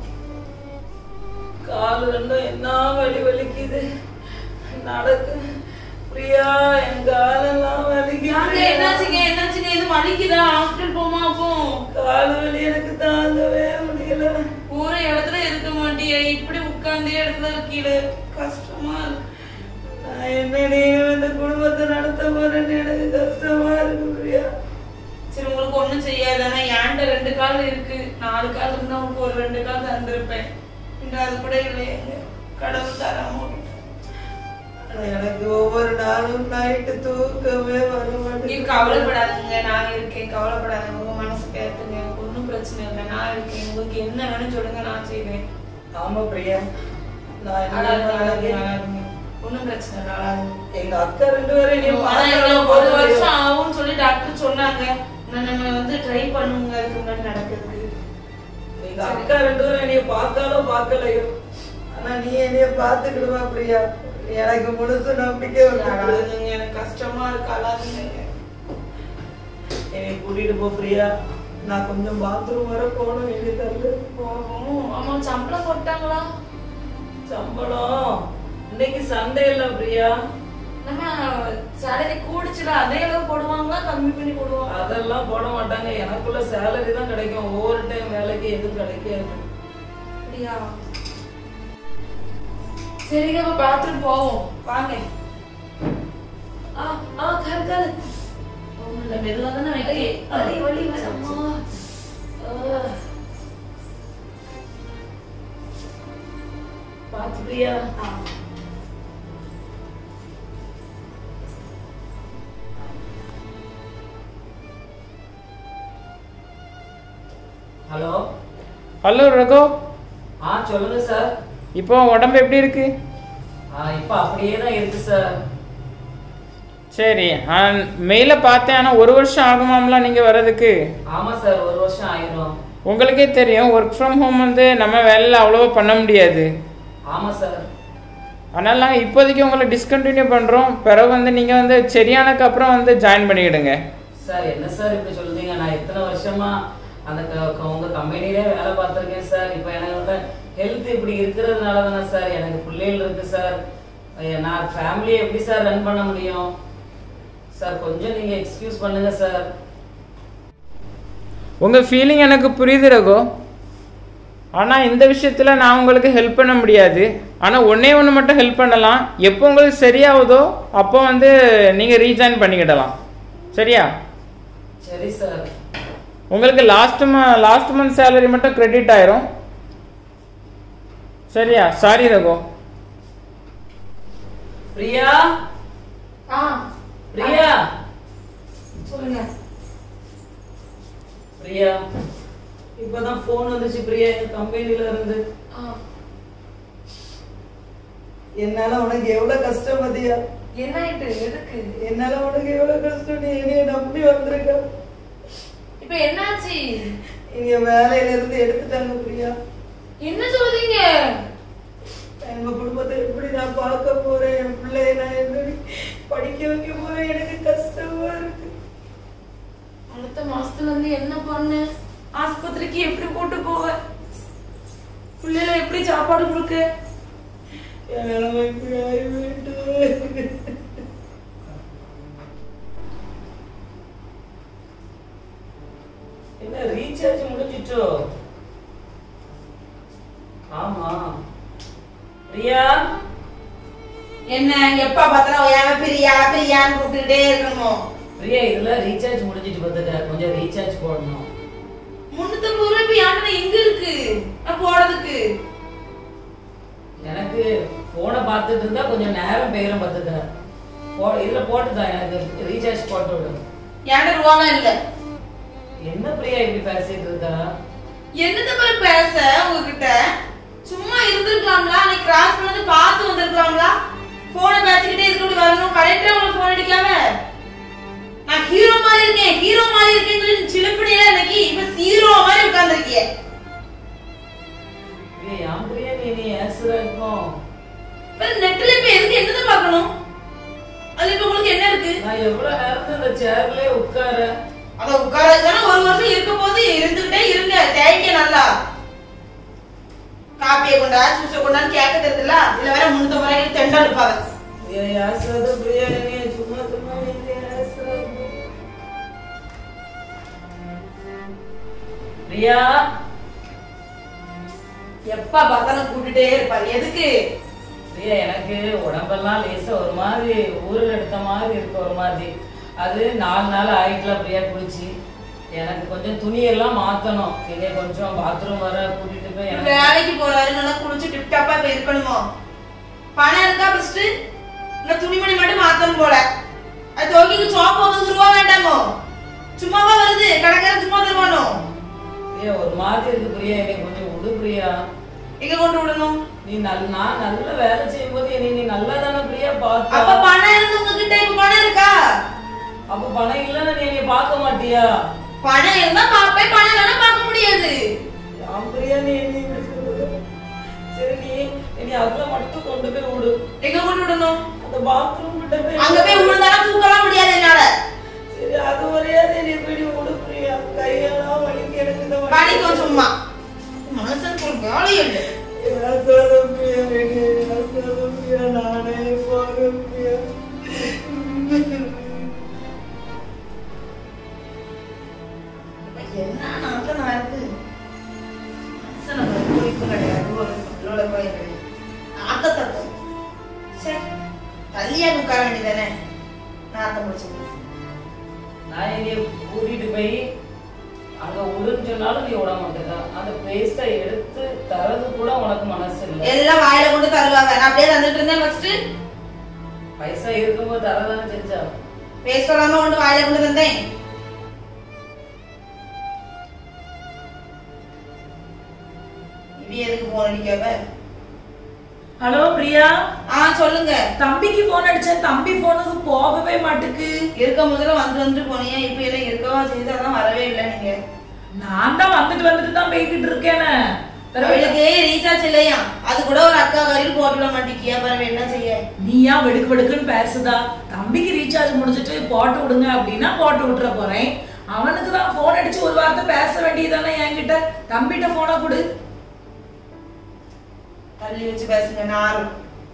கால் ரெண்டும் என்ன வலி வலிக்குது நடக்கு பிரியா என் காலெல்லாம் யாங்க வலிக்குது என்னாச்சுங்க என்னாச்சுங்க இது வலிக்குதா ஹாஸ்பிட்டல் போமா அப்போ கால் வலி எனக்கு தாங்கவே முடியல போற இடத்துல இருக்க மாட்டியே இப்படி உட்கார்ந்தே இடத்துல இருக்கீல கஷ்டமா இருக்கு நான் என்னடி இந்த குடும்பத்தை நடத்த போறேன்னு எனக்கு கஷ்டமா இருக்கு பிரியா சரி உங்களுக்கு ஒண்ணும் செய்யாது ஆனா என்கிட்ட ரெண்டு கால் இருக்கு நாலு கால் இருந்தா உங்களுக்கு ஒரு ரெண்டு கால் தந்திருப்பேன் இன்று அது கூட இல்லையேங்க கடவுள் தராம விட்டுட்டார். ஆனா எனக்கு ஒவ்வொரு நாளும் நைட்டு தூக்கமே வர நீ மாட்டேங்குது கவலைப்படாதீங்க நான் இருக்கேன் கவலைப்படாதீங்க உங்க மனசு கேட்டுங்க ஒன்றும் பிரச்சனை இல்லை நான் இருக்கேன் உங்களுக்கு என்ன வேணும் சொல்லுங்க நான் செய்வேன் ஆமா பிரியா நான் என்ன அழாதுங்க, பண்ணேன்? அழாதுங்க. ஒண்ணும் பிரச்சனை இல்லை அழாதுங்க. எங்க அக்கா ரெண்டு பேரும் நீ ஆனா எங்களுக்கு ஒரு வருஷம் ஆகும்னு சொல்லி டாக்டர் சொன்னாங்க நான் நம்ம வந்து ட்ரை பண்ணுங்க அதுக்கு முன்னாடி நடக்கிறதுக்கு எங்க அக்கா ரெண்டு பேரும் என்னைய பார்த்தாலும் பார்க்கலையோ ஆனா நீ என்னைய பார்த்துக்கிடுவா பிரியா எனக்கு முழுசு நம்பிக்கை வந்து அழாதுங்க எனக்கு கஷ்டமா இருக்கு அழாதுங்க என்னை கூட்டிட்டு போ பிரியா நான் கொஞ்சம் பாத்ரூம் வர போகணும் வேண்டிய தரல போகும் ஆமா சம்பளம் போட்டாங்களா சம்பளம் இன்னைக்கு சண்டே இல்ல பிரியா நம்ம சேலரி கூடிச்சுல அதே அளவு போடுவாங்களா கம்மி பண்ணி போடுவாங்க அதெல்லாம் போட மாட்டாங்க எனக்குள்ள சேலரி தான் கிடைக்கும் ஒவ்வொரு டைம் வேலைக்கு எதுவும் கிடைக்காது அப்படியா சரிங்க அப்ப பாத்ரூம் போவோம் வாங்க ஆ ஆ கரு கரு ஒண்ணுல மெதுவா தானே வைக்க வலி வலி வரம்மா பாத்து பிரியா ஹலோ ஹலோ ரகு ஆ சொல்லுங்க சார் இப்போ உடம்பு எப்படி இருக்கு ஆ இப்போ அப்படியே தான் இருக்கு சார் சரி மெயில பார்த்தேன் ஆனால் ஒரு வருஷம் ஆகுமாம்ல நீங்கள் வர்றதுக்கு ஆமா சார் ஒரு வருஷம் ஆயிரும் உங்களுக்கே தெரியும் ஒர்க் ஃப்ரம் ஹோம் வந்து நம்ம வேலையில் அவ்வளோவா பண்ண முடியாது ஆமா சார் அதனால் நாங்கள் இப்போதைக்கு உங்களை டிஸ்கண்டினியூ பண்ணுறோம் பிறகு வந்து நீங்கள் வந்து சரியானக்கு அப்புறம் வந்து ஜாயின் பண்ணிக்கிடுங்க சார் என்ன சார் இப்படி சொல்றீங்க நான் எத்தனை வருஷமா அந்த க- க- உங்க கம்பெனிலே வேலை பார்த்துருக்கேன் சார் இப்போ எனக்கு ஹெல்த் இப்படி இருக்கிறதுனால தானே சார் எனக்கு பிள்ளைகள் இருக்கு சார் ஐயா, நான் ஃபேமிலியை எப்படி சார் ரன் பண்ண முடியும் சார் கொஞ்சம் நீங்க எக்ஸ்கியூஸ் பண்ணுங்க சார் உங்கள் ஃபீலிங் எனக்கு புரியுது ரகு ஆனால் இந்த விஷயத்தில் நான் உங்களுக்கு ஹெல்ப் பண்ண முடியாது ஆனால் ஒன்றே ஒன்று மட்டும் ஹெல்ப் பண்ணலாம் எப்போ உங்களுக்கு சரியாகுதோ அப்போ வந்து நீங்கள் ரீஜாயின் பண்ணிக்கிடலாம் சரியா சரி சார் உங்களுக்கு லாஸ்ட் ம லாஸ்ட் மந்த் சேலரி மட்டும் கிரெடிட் ஆயிரும் சரியா சாரி ரகு பிரியா ஆ பிரியா சொல்லுங்க பிரியா இப்பதான் ஃபோன் வந்துச்சு பிரியா எங்க கம்பெனில இருந்து ஆ என்னால உனக்கு எவ்வளவு கஷ்டம் மதியா என்ன ஆயிட்டு எதுக்கு என்னால உனக்கு எவ்வளவு கஷ்டம் நீ என்னைய நம்பி வந்திருக்க இப்ப என்னாச்சு இங்க வேலையில இருந்து எடுத்துட்டாங்க பிரியா என்ன சொல்றீங்க எங்க குடும்பத்தை எப்படி நான் பார்க்க போறேன் என் பிள்ளைய நான் எப்படி படிக்க வைக்க போறேன் எனக்கு கஷ்டமா இருக்கு அடுத்த மாசத்துல இருந்து என்ன பண்ண ஆஸ்பத்திரிக்கு எப்படி கூட்டு போவ பிள்ளைல எப்படி சாப்பாடு கொடுக்க என் நிலைமை இப்படி ஆகிவிட்டு என்ன ரீசார்ஜ் முடிஞ்சிட்டோ ஆமா பிரியா என்ன எப்ப பார்த்தாலும் ஏன் பிரியா பிரியான்னு கூப்பிட்டுட்டே இருக்கணுமோ பிரியா இதுல ரீசார்ஜ் முடிஞ்சிட்டு பார்த்துக்க கொஞ்சம் ரீசார்ஜ் போடணும் முன்னூத்தம்பது ரூபாய் இப்ப யாருன்னா எங்க இருக்கு நான் போறதுக்கு எனக்கு போனை பார்த்துட்டு இருந்தா கொஞ்சம் நேரம் போயிரும் பார்த்துக்க போ இதுல போட்டுதான் எனக்கு ரீசார்ஜ் போட்டு விடு என்கிட்ட ரூபாலாம் இல்ல என்ன பிரியா இப்படி பேசிட்டு இருக்கா என்னத்த போய் பேச உங்ககிட்ட சும்மா இருந்திருக்கலாம்ல அன்னைக்கு கிராஸ் பண்ணது பார்த்து வந்திருக்கலாம்ல போனை பேசிக்கிட்டே இதுக்கு வரணும் கரெக்டா உங்களுக்கு போன் அடிக்காம நான் ஹீரோ மாதிரி இருக்கேன் ஹீரோ மாதிரி இருக்கேன்னு சொல்லி சிலுப்பிடியில இன்னைக்கு இப்ப ஹீரோ மாதிரி உட்கார்ந்துருக்கிய பிரியா ஏன் பிரியா நீ நீ ஏசுற இருக்கும் வேற நெட்ல இப்ப எதுக்கு என்னத பார்க்கணும் அது இப்ப உங்களுக்கு என்ன இருக்கு நான் எவ்வளவு நேரம் இந்த சேர்லயே உட்கார அத உட்காரதுதானே ஒரு வருஷம் இருக்க போது இருந்துகிட்டே இருங்க தேய்க்க நல்லா காப்பியை கொண்டா ஜூஸை கொண்டான்னு கேட்க தெரியுதுல்ல இதுல வேற முன்னூத்தி ரூபாய்க்கு தெண்டா இருப்பாங்க பிரியா ஏசுறது பிரியா நீ சும்மா சும்மா நீ ஏசுற பிரியா எப்ப பார்த்தாலும் கூட்டிட்டே இருப்பாரு எதுக்கு பிரியா எனக்கு உடம்பெல்லாம் லேசா ஒரு மாதிரி ஊரில் எடுத்த மாதிரி இருக்கு ஒரு மாதிரி அது நாலு நாள் ஆயிட்டுல பிரியா குளிச்சு எனக்கு கொஞ்சம் துணியெல்லாம் மாத்தணும் என்னை கொஞ்சம் பாத்ரூம் வர கூட்டிட்டு போய் எனக்கு வேலைக்கு போறாரு நல்லா குளிச்சு டிப் டாப்பா இப்ப இருக்கணுமோ பணம் இருக்கா ஃபர்ஸ்ட் இந்த துணிமணி மட்டும் மாத்தணும் போல அது துவக்கிக்கு சோப்பு ஒரு ரூபா வேண்டாமோ சும்மாவா வருது கடைக்காரன் சும்மா தருவானோ பிரியா ஒரு மாதிரி இருக்கு பிரியா என்னை கொஞ்சம் விடு பிரியா எங்க கொண்டு விடணும் நீ நல்ல நான் நல்ல வேலை செய்யும் போது என்னை நீ நல்லா தானே பிரியா பார்த்த அப்ப பணம் இருந்து உங்ககிட்ட இப்ப பணம் இருக்கா அப்ப பணம் இல்லைன்னு நீ என்னை பார்க்க மாட்டியா பணம் இருந்தா பாப்பேன் பணம் இல்லைன்னா பார்க்க முடியாது ஆம் பிரியா நீ என்னை இப்படி சொல்லுது. சரி நீ என்னை அதுல மட்டும் கொண்டு போய் விடு எங்க கொண்டு விடணும் அந்த பாத்ரூம் கிட்ட போய் அங்க போய் விழுந்தாலும் தூக்கலாம் முடியாது என்னால சரி அது வரையாத என்னை போய் நீ விடு பிரியா கையெல்லாம் வலிக்கு எனக்கு இந்த வலி. படிக்கும் சும்மா மனுஷனுக்கு ஒரு வேலை இல்லை என்ன நாட்டம் நடக்குது மனுஷனுக்கு ஒரு குறிப்பு கிடையாது ஒரு பிள்ளோட போய் கிடையாது நாட்டத்தை சரி தள்ளியா உட்கார வேண்டியதானே நாட்டம் முடிச்சு நான் என்னைய கூட்டிட்டு போய் அங்க விடுன்னு சொன்னாலும் நீ விட மாட்டேங்க அந்த பேஸ்டை எடுத்து தரது கூட உனக்கு மனசு இல்லை எல்லாம் வாயில கொண்டு தருவாங்க நான் அப்படியே தந்துட்டு இருந்தேன் ஃபர்ஸ்ட் பைசா இருக்கும்போது தரதானே செஞ்சா பேச சொல்லாம கொண்டு வாயில கொண்டு தந்தேன் இவ எதுக்கு போன் அடிக்காம ஹலோ பிரியா ஆ சொல்லுங்க தம்பிக்கு போன் அடிச்சேன் தம்பி போனுக்கு போகவே மாட்டுக்கு இருக்க முதல்ல வந்து வந்துட்டு போனீங்க இப்ப எல்லாம் இருக்கவா செய்து அதான் வரவே இல்லை நீங்க நான் தான் வந்துட்டு வந்துட்டு தான் போய்கிட்டு இருக்கேனே அவளுக்கு ரீசார்ஜ் இல்லையா அது கூட ஒரு அக்கா வரையில் போட்டு விட மாட்டேங்கியா பிறகு என்ன செய்ய நீ ஏன் வெடுக்கு வெடுக்குன்னு பேசுதா தம்பிக்கு ரீசார்ஜ் முடிஞ்சிட்டு போட்டு விடுங்க அப்படின்னா போட்டு விட்டுற போறேன் அவனுக்கு தான் போன் அடிச்சு ஒரு வார்த்தை பேச வேண்டியதானே என்கிட்ட தம்பிட்ட போனை கொடு தள்ளி வச்சு பேசுங்க நாரும்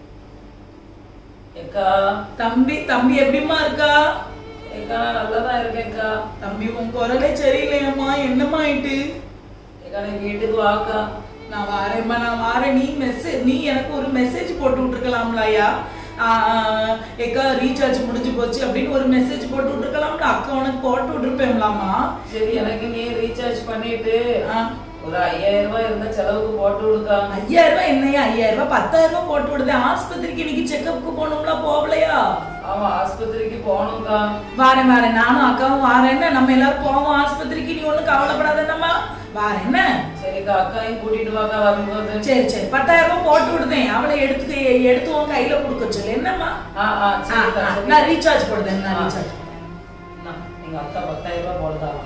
ஏக்கா தம்பி தம்பி எப்படிம்மா இருக்கா ஏக்கா நான் நல்லதா இருக்கேன்க்கா தம்பி உன் குரலே சரியில்லையம்மா என்னம்மா ஆயிட்டு ஏக்கா நீ வீட்டுக்கு வாக்கா நான் வாரேம்மா நான் வாரேன் நீ மெசேஜ் நீ எனக்கு ஒரு மெசேஜ் போட்டு விட்டுருக்கலாம்லாயா எக்கா ரீசார்ஜ் முடிஞ்சு போச்சு அப்படின்னு ஒரு மெசேஜ் போட்டு விட்டுருக்கலாம்ல அக்கா உனக்கு போட்டு விட்டுருப்பேன்லாமா சரி எனக்கு நீ ரீசார்ஜ் பண்ணிட்டு ஆ. ஒரு ஐயாயிரம் ரூபாய் இருந்த செலவுக்கு போட்டு விடுக்கா ஐயாயிரம் ரூபாய் என்னையா ஐயாயிரம் ரூபாய் பத்தாயிரம் ரூபாய் போட்டு விடுதேன் ஆஸ்பத்திரிக்கு இன்னைக்கு செக்கப்புக்கு போகணும்ல போகலையா ஆமா ஆஸ்பத்திரிக்கு போகணும்க்கா வாரேன் வாரேன் நானும் அக்காவும் வாரேன் நம்ம எல்லாரும் போவோம் ஆஸ்பத்திரிக்கு நீ ஒண்ணும் கவலைப்படாதேன்னம்மா வாரேன் என்ன சரிக்கா அக்காவையும் கூட்டிட்டு வாக்கா வரும்போது சரி சரி பத்தாயிரம் ரூபாய் போட்டு விடுதேன் அவளை எடுத்து எடுத்து உன் கையில கொடுக்க சொல்லு என்னம்மா ஆ ஆ ஆ, சரிக்கா ஆ, சரி. நான் ரீசார்ஜ் போடுதேன் நான் ஆ. ரீசார்ஜ் அண்ணா, எங்க அக்கா பத்தாயிரம் ரூபாய் போடுதாலாம்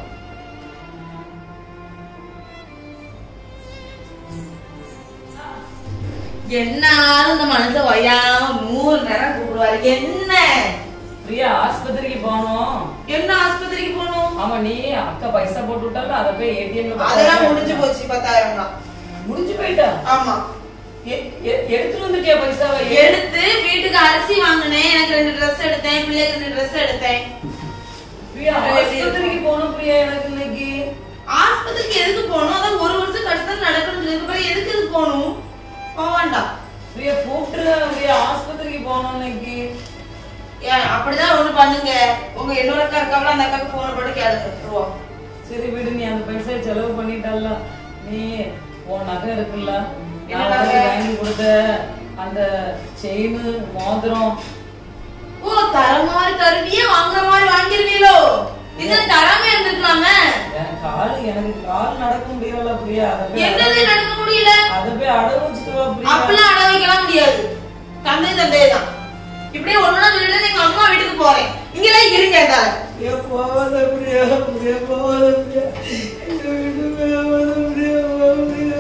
என்னாலும் இந்த மனுஷன் ஒய்யாம நூறு நேரம் கூப்பிடுவாரு என்ன பிரியா ஆஸ்பத்திரிக்கு போகணும் என்ன ஆஸ்பத்திரிக்கு போகணும் ஆமா நீ அக்கா பைசா போட்டு விட்டால அதை போய் ஏடிஎம்ல அதெல்லாம் முடிஞ்சு போச்சு பத்தாயிரம் தான் முடிஞ்சு போயிட்டா ஆமா எ- எ- எடுத்துட்டு வந்துட்டியா பைசாவை எடுத்து வீட்டுக்கு அரிசி வாங்கினேன் எனக்கு ரெண்டு ட்ரெஸ் எடுத்தேன் பிள்ளைக்கு ரெண்டு ட்ரெஸ் எடுத்தேன் பிரியா ஆஸ்பத்திரிக்கு போகணும் பிரியா எனக்கு இன்னைக்கு ஆஸ்பத்திரிக்கு எதுக்கு போகணும் அதான் ஒரு வருஷம் கழிச்சு தான் நடக்கணும் சொல்லிருக்கு பிறகு எதுக்கு எதுக்கு போகணும் போக வேண்டாம் பிரியா கூப்பிட்டுருங்க பிரியா ஆஸ்பத்திரிக்கு போகணும் இன்னைக்கு ஏன் அப்படிதான் ஒண்ணு பண்ணுங்க உங்க என்னோட அக்கா இருக்காங்களா அந்த அக்காக்கு போன் போட்டு கேளுங்க ரூபா சரி விடு நீ அந்த பைசா செலவு பண்ணிட்டல்ல நீ உன் நகை இருக்குல்ல என்ன நான் நகை? உனக்கு வாங்கி கொடுத்த அந்த செயின் மோதிரம் ஓ தர மாதிரி தருவியே வாங்குற மாதிரி வாங்கிருவீங்களோ இது தராம இருந்திருக்கலாமே என் கால் எனக்கு கால் நடக்க முடியல பிரியா அதை போய் என்னது அடகு- நடக்க முடியல அதை போய் அடகு வச்சுட்டு வா பிரியா அப்பெல்லாம் அட வைக்கலாம் முடியாது தந்தை தந்தையே தான் இப்படியே ஒண்ணுனா சொல்லிட்டு எங்க அம்மா வீட்டுக்கு போறேன் இங்கெல்லாம் இருங்க தார பிரியா போகாத பிரியா பிரியா போகாத பிரியா எங்க வீட்டுக்கு போகாத பிரியா பிரியா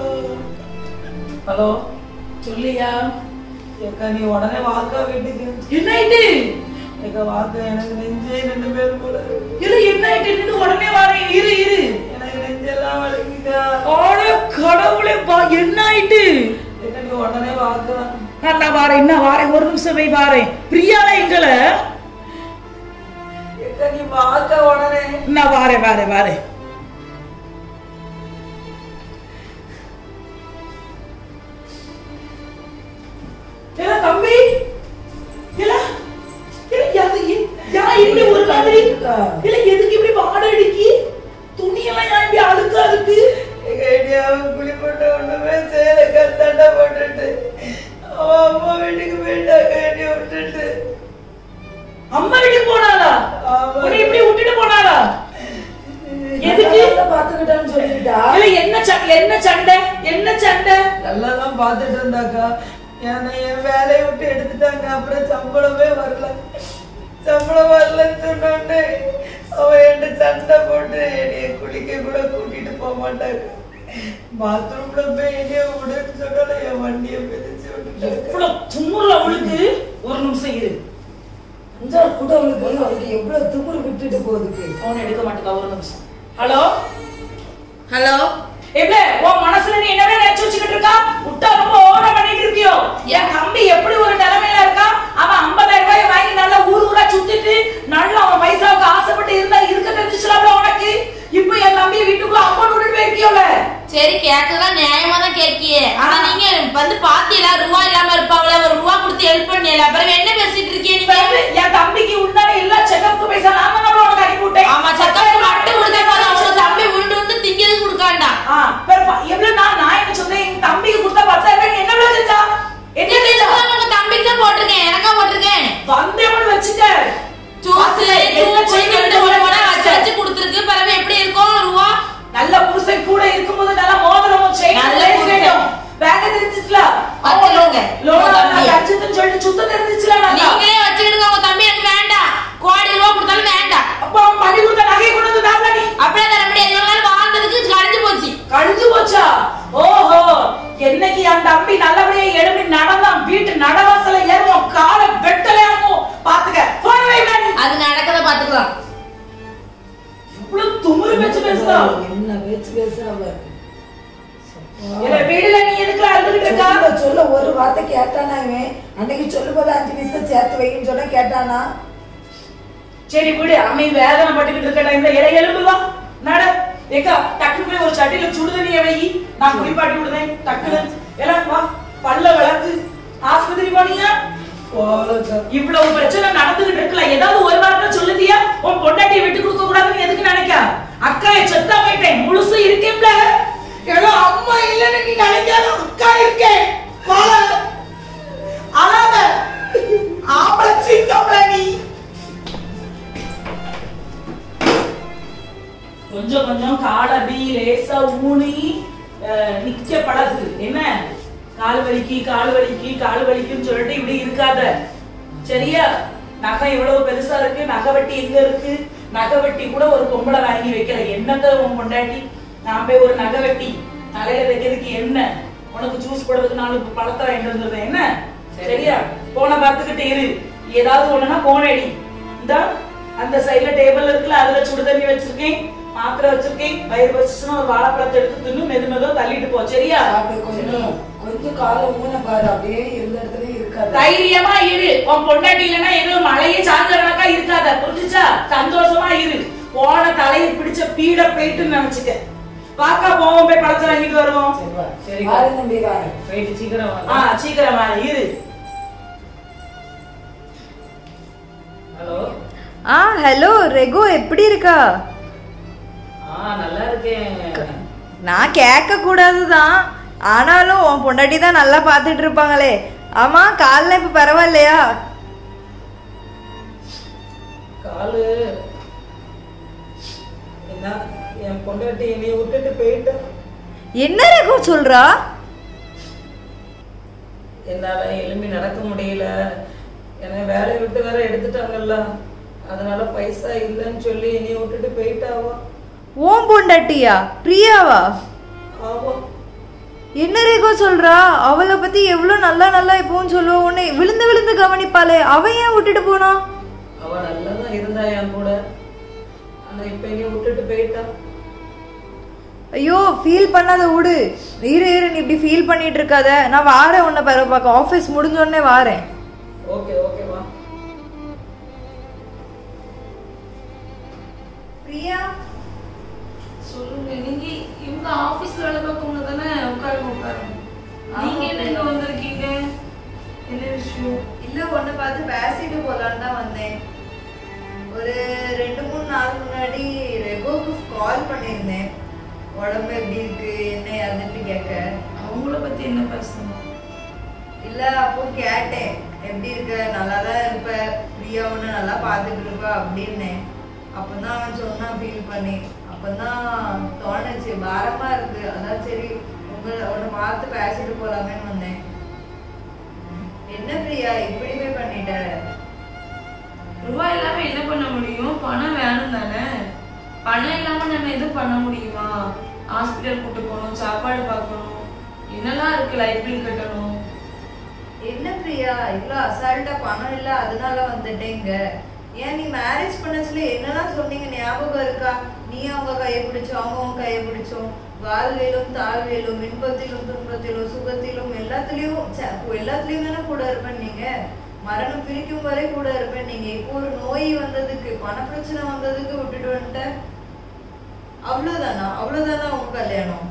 ஹலோ சொல்லியா ஏக்கா நீ உடனே வாக்கா வீட்டுக்கு என்ன ஆயிட்டு ஏக்கா வாக்கா எனக்கு நெஞ்சே ரெண்டு பேர் போல இருக்கு. இரு என்ன ஆயிட்டு உடனே வரேன் இரு இரு எனக்கு நெஞ்செல்லாம் வலிக்குதா ஆட கடவுளே பா என்ன ஆயிட்டு ஏக்கா நீ உடனே வாக்கா நான் நான் வாரேன் என்ன வாரேன் ஒரு நிமிஷம் போய் வாரேன் பிரியால எங்களை ஏக்கா நீ வாக்கா உடனே நான் வாரேன் வாரேன் வாரேன் ஏல தம்பி ஏல ஏல யாது யா இப்படி ஒரு மாதிரி இல்ல எதுக்கு இப்படி வாட அடிக்கி அவன் குளிப்பட்டு ஒண்ணுமே செய்யல சண்டை போட்டுட்டு அவன் அம்மா வீட்டுக்கு போயிட்டாங்க என்னை விட்டுட்டு அம்மா வீட்டுக்கு போனாளா ஆமா. உன்னை இப்படி விட்டுட்டு போனாளா எதுக்கு? பாத்துக்கிட்டான்னு சொல்லிட்டா இல்ல என்ன சண்டை என்ன சண்டை என்ன சண்டை நல்லா தான் பார்த்துட்டு இருந்தாக்கா என்னை என் வேலையை விட்டு எடுத்துட்டாங்க அப்புறம் சம்பளமே வரல சம்பளம் வரலன்னு சொன்னோடனே அவன் என்கிட்ட சண்டை போட்டு என்னைய குளிக்க கூட கூட்டிட்டு போக மாட்டாங்க பாத்ரூம்ல போய் என்னைய விடுன்னு சொன்னால என் வண்டியை பிரிச்சு விட்டுட்டாங்க இவ்வளவு தும்முற அவளுக்கு ஒரு நிமிஷம் இரு அஞ்சாறு கூட அவளுக்கு அவளுக்கு எவ்வளவு திமிரு விட்டுட்டு போகுதுக்கு போன் எடுக்க மாட்டேங்க ஒரு நிமிஷம் ஹலோ ஹலோ எப்பல உன் மனசுல நீ என்னவே நினைச்சு வச்சுக்கிட்டு இருக்கா விட்டா ரொம்ப ஓட பண்ணிட்டு இருப்பியோ என் தம்பி எப்படி ஒரு நிலைமையில இருக்கா அவன் 50000 ரூபாய் வாங்கி நல்லா ஊர் ஊரா சுத்திட்டு நல்லா அவன் பைசாவுக்கு ஆசைப்பட்டு இருந்தா இருக்க தெரிஞ்சுச்சுல உனக்கு இப்போ என் தம்பி வீட்டுக்குள்ள அம்மா விட்டுட்டு போயிருக்கியோல சரி கேட்கலாம் நியாயமா தான் கேட்கியே ஆனா நீங்க வந்து பாத்தீங்களா ரூபா இல்லாம இருப்பாங்களே ஒரு ரூபா கொடுத்து ஹெல்ப் பண்ணல அப்புறம் என்ன பேசிட்டு இருக்கீங்க நீங்க என் தம்பிக்கு உண்டான எல்லா செக்கப்புக்கு பைசா நான் தான் உனக்கு அனுப்பி விட்டேன் ஆமா சத்தம் மட்டும் கொடுத்தா போதும் அவங்க தம்பி உருண்டு உருண்டு திங்கிறது கொடுக்காண்டா ஆ, பெருப்பா, எவ்வளவு நான் நான் என்ன சொன்னேன் எங்க தம்பிக்கு கொடுத்தா பத்தாயிரம் ரூபாய் நீ என்ன விலை செஞ்சா என்ன என்ன செஞ்சா உங்க தம்பிக்கு தான் போட்டிருக்கேன் எனக்கா போட்டிருக்கேன் வந்தேவனு வச்சுட்ட ஜூஸ் என்ன ஜூஸ் செய்ய ரெண்டு மூணு மூணு வச்சு வச்சு கொடுத்துருக்கு பிறகு எப்படி இருக்கும் ரூபா நல்ல புருஷன் கூட இருக்கும்போது நல்ல மோதிரமும் செயின் நல்ல நல்ல புருஷன். புருஷன் பேங்க தெரிஞ்சிச்சுல வச்சுக்கோங்க. லோன் உங்க தம்பிய. அடிச்சதுன்னு சொல்லிட்டு சுத்தம் தெரிஞ்சிச்சுல நான் நீங்களே வச்சுக்கிடுங்க உங்க தம்பி எனக்கு வேண்டாம் கோடி ரூபா கொடுத்தாலும் வேண்டாம் அப்ப அவன் பண்ணி கொடுத்த நகையை கொண்டு வந்து தாங்க நீ அப்படியே தர முடியாது இவ்வளவு நாள் வாழ்ந்ததுக்கு கழிஞ்சு போச்சு கழிஞ்சு போச்சா ஓஹோ என்னைக்கு என் தம்பி நல்லபடியா எழுப்பி நடந்தான் வீட்டு நடவாசல ஏறுவோம் காலை வெட்டலையாமோ பாத்துக்க போன வைடா நீ அது நடக்கத பாத்துக்கலாம் இவ்வளவு துமுறு வச்சு பேசுறா என்ன பேச்சு பேசுறா இல்ல வீடுல நீ எதுக்கு அழுதுகிட்டு இருக்கா சொல்ல சொல்ல ஒரு வார்த்தை கேட்டானா இவன் அன்னைக்கு சொல்லும் போது அஞ்சு நிமிஷம் சேர்த்து வைன்னு சொன்னா கேட்டானா சரி விடு அம்மை வேதனை பட்டுக்கிட்டு இருக்க டைம்ல இலை எலும்புவா நட ஏக்கா டக்குனு போய் ஒரு சட்டியில சுடுதண்ணிய வை நான் குளிப்பாட்டி விடுதேன் டக்குனு எல்லாம் வா பல்ல விளக்கு ஆஸ்பத்திரி போனீங்க இவ்வளவு பிரச்சனை நடந்துகிட்டு இருக்குல்ல ஏதாவது ஒரு வார்த்தை சொல்லுதியா உன் பொண்டாட்டியை விட்டு கொடுக்க கூடாதுன்னு எதுக்கு நினைக்க அக்கா செத்தா போயிட்டேன் முழுசு இருக்கேன்ல ஏதோ அம்மா இல்லைன்னு நீ நினைக்காத அக்கா இருக்கேன் வாழ அழாத ஆம்பளை சிங்கம்ல நீ கொஞ்சம் கொஞ்சம் கால் அப்படி லேசா ஊனி அஹ், நிக்க பழகு என்ன கால் வலிக்கு கால் வலிக்கு கால் வலிக்குன்னு சொல்லிட்டு இப்படி இருக்காத சரியா நகை இவ்வளவு பெருசா இருக்கு நகை வெட்டி எங்க இருக்கு நகை வெட்டி கூட ஒரு பொம்பளை வாங்கி வைக்கல என்னத்த உன் பொண்டாட்டி நான் போய் ஒரு நகை வெட்டி தலையில வைக்கிறதுக்கு என்ன உனக்கு ஜூஸ் போடுறதுக்கு நாலு பழத்தை வாங்கிட்டு வந்துருந்தேன் என்ன சரியா போன பார்த்துக்கிட்டு இரு ஏதாவது ஒண்ணுனா போன் அடி இந்தா அந்த சைடுல டேபிள் இருக்குல்ல அதுல சுடு தண்ணி வச்சிருக்கேன் மாத்திரை வச்சிருக்கேன் வயிறு வச்சுச்சுன்னா ஒரு வாழைப்பழத்தை எடுத்து தின்னு மெது மெதுவா தள்ளிட்டு போ சரியா அப்படி கொஞ்சம் கொஞ்சம் காலை ஊன பாரு அப்படியே இருந்த இடத்துல இருக்காது தைரியமா இரு உன் பொண்டாட்டி இல்லைன்னா எதுவும் மழையே சாஞ்சவனாக்கா இருக்காத புரிஞ்சுச்சா சந்தோஷமா இரு போன தலையை பிடிச்ச பீட போயிட்டுன்னு நினைச்சுக்க பாக்கா போவோம் போய் பழத்தை வாங்கிட்டு வருவோம் சரிப்பா. சரி. வாரு தம்பி வாரு போயிட்டு சீக்கிரம் ஆ வாங்க சீக்கிரமா இரு ஹலோ ஆ ஹலோ ரெகோ எப்படி இருக்கா ஆ நல்லா இருக்கேன் நான் கேட்க கூடாதுதான் ஆனாலும் உன் பொண்டாட்டி தான் நல்லா பார்த்துட்டு இருப்பாங்களே ஆமா காலில் இப்ப பரவாயில்லையா காலு என்ன என் பொண்டாட்டி என்னை விட்டுட்டு போயிட்டா என்ன ரெகோ சொல்றா என்னால எலும்பி நடக்க முடியல என்னை வேலையை விட்டு வேற எடுத்துட்டாங்கல்ல அதனால பைசா இல்லைன்னு சொல்லி என்னை விட்டுட்டு போயிட்டாவா ஓம் பொண்டாட்டியா பிரியாவா ஆமா என்ன ரேகோ சொல்றா அவளை பத்தி எவ்வளவு நல்லா நல்லா இப்பவும் சொல்லுவா உன்னை விழுந்து விழுந்து கவனிப்பாளே அவ ஏன் விட்டுட்டு போனா அவ நல்லா தான் இருந்தா என் கூட ஆனா இப்ப என்னை விட்டுட்டு போயிட்டா ஐயோ ஃபீல் பண்ணாத விடு இரு இரு நீ இப்படி ஃபீல் பண்ணிட்டு இருக்காத நான் வாரேன் உன்னை பிறகு பார்க்க ஆஃபீஸ் முடிஞ்ச உடனே வாரேன் ஓகே ஓகேவா பிரியா சொல்லுங்க நீங்க இவங்க ஆபீஸ்ல வேலை பார்க்கவங்க தானே உட்காருங்க உட்காருங்க நீங்க என்ன இங்க வந்திருக்கீங்க என்ன விஷயம் இல்ல உன்னை பார்த்து பேசிட்டு போலான்னு தான் வந்தேன் ஒரு ரெண்டு மூணு நாள் முன்னாடி ரெகோக்கு கால் பண்ணியிருந்தேன் உடம்பு எப்படி இருக்கு என்ன ஏதுன்னு கேட்க அவங்கள பத்தி என்ன பேசணும் இல்ல அப்போ கேட்டேன் எப்படி இருக்க நல்லா தான் இருப்ப பிரியா உன்னை நல்லா பார்த்துட்டு இருப்ப அப்படின்னு அப்பதான் அவன் சொன்னான் ஃபீல் பண்ணி அப்பதான் தோணுச்சு பாரமா இருக்கு அதான் சரி உங்களை உன்னை பார்த்து பேசிட்டு போலாமேன்னு வந்தேன் என்ன பிரியா இப்படி போய் பண்ணிட்ட ரூபாய் இல்லாம என்ன பண்ண முடியும் பணம் வேணும் தானே பணம் இல்லாம நம்ம எதுவும் பண்ண முடியுமா ஹாஸ்பிட்டல் கூட்டு போகணும் சாப்பாடு பார்க்கணும் என்னெல்லாம் இருக்கு லைஃப் பில் கட்டணும் என்ன பிரியா இவ்வளோ அசால்ட்டா பணம் இல்ல அதனால வந்துட்டேங்க ஏன் நீ மேரேஜ் பண்ணச்சுல என்னெல்லாம் சொன்னீங்க ஞாபகம் இருக்கா நீ அவங்க கையை பிடிச்சோம் அவங்க உன் கையை பிடிச்சோம் வாழ்விலும் தாழ்விலும் இன்பத்திலும் துன்பத்திலும் சுகத்திலும் எல்லாத்துலயும் ச்ச, எல்லாத்துலயும் தானே கூட இருப்பேன் நீங்க மரணம் பிரிக்கும் வரை கூட இருப்பேன் நீங்க இப்போ ஒரு நோய் வந்ததுக்கு பண பிரச்சனை வந்ததுக்கு விட்டுட்டு வந்துட்டேன் அவ்வளவுதானா அவ்வளவுதானா உங்க கல்யாணம்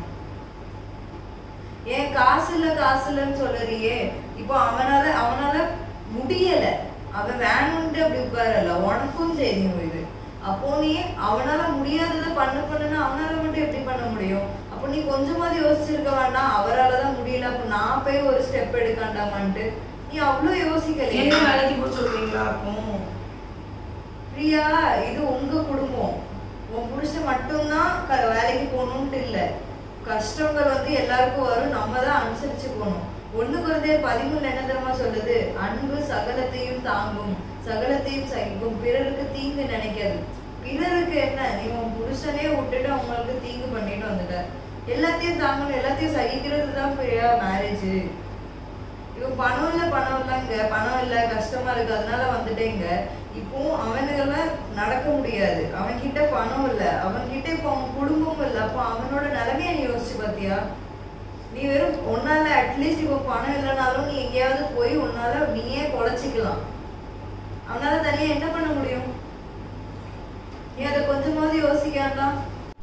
ஏன் காசு இல்ல காசு இல்லைன்னு சொல்லறியே இப்போ அவனால அவனால முடியல அவன் வேணும்ட்டு அப்படி உட்காரல உனக்கும் தெரியும் இது அப்போ நீ அவனால முடியாததை பண்ண பண்ணுனா அவனால மட்டும் எப்படி பண்ண முடியும் அப்போ நீ கொஞ்சமாவது யோசிச்சிருக்க வேண்டாம் அவரால தான் முடியல அப்போ நான் போய் ஒரு ஸ்டெப் எடுக்காண்டாமான்ட்டு நீ அவ்வளவு யோசிக்கலையே என்ன வேலைக்கு போக சொல்றீங்களா அப்போ பிரியா இது உங்க குடும்பம் உன் புருஷன் மட்டும்தான் க- வேலைக்கு போகணும்ட்டு இல்ல கஷ்டங்கள் வந்து எல்லாருக்கும் வரும் நம்ம தான் அனுசரிச்சு போகணும் ஒண்ணு குறைந்தே பதிமூணு என்ன தெரியுமா சொல்லுது அன்பு சகலத்தையும் தாங்கும் சகலத்தையும் சகிக்கும் பிறருக்கு தீங்கு நினைக்காது பிறருக்கு என்ன நீ உன் புருஷனே விட்டுட்டு அவங்களுக்கு தீங்கு பண்ணிட்டு வந்துட்ட எல்லாத்தையும் தாங்கணும் எல்லாத்தையும் சகிக்கிறது தான் பிரியா மேரேஜ் இவன் பணம் இல்ல பணம் இல்லைங்க பணம் இல்ல கஷ்டமா இருக்கு அதனால வந்துட்டேங்க இப்போ அவனுக்கெல்லாம் நடக்க முடியாது அவன் கிட்ட பணம் இல்ல அவன் கிட்ட இப்போ அவன் குடும்பமும் இல்ல அப்போ அவனோட நிலைமைய நீ யோசிச்சு பாத்தியா நீ வெறும் உன்னால அட்லீஸ்ட் இப்போ பணம் இல்லைனாலும் நீ எங்கேயாவது போய் உன்னால நீயே பொழைச்சிக்கலாம் அவனால தனியா என்ன பண்ண முடியும் நீ அதை கொஞ்சமாவது யோசிக்காண்டாம்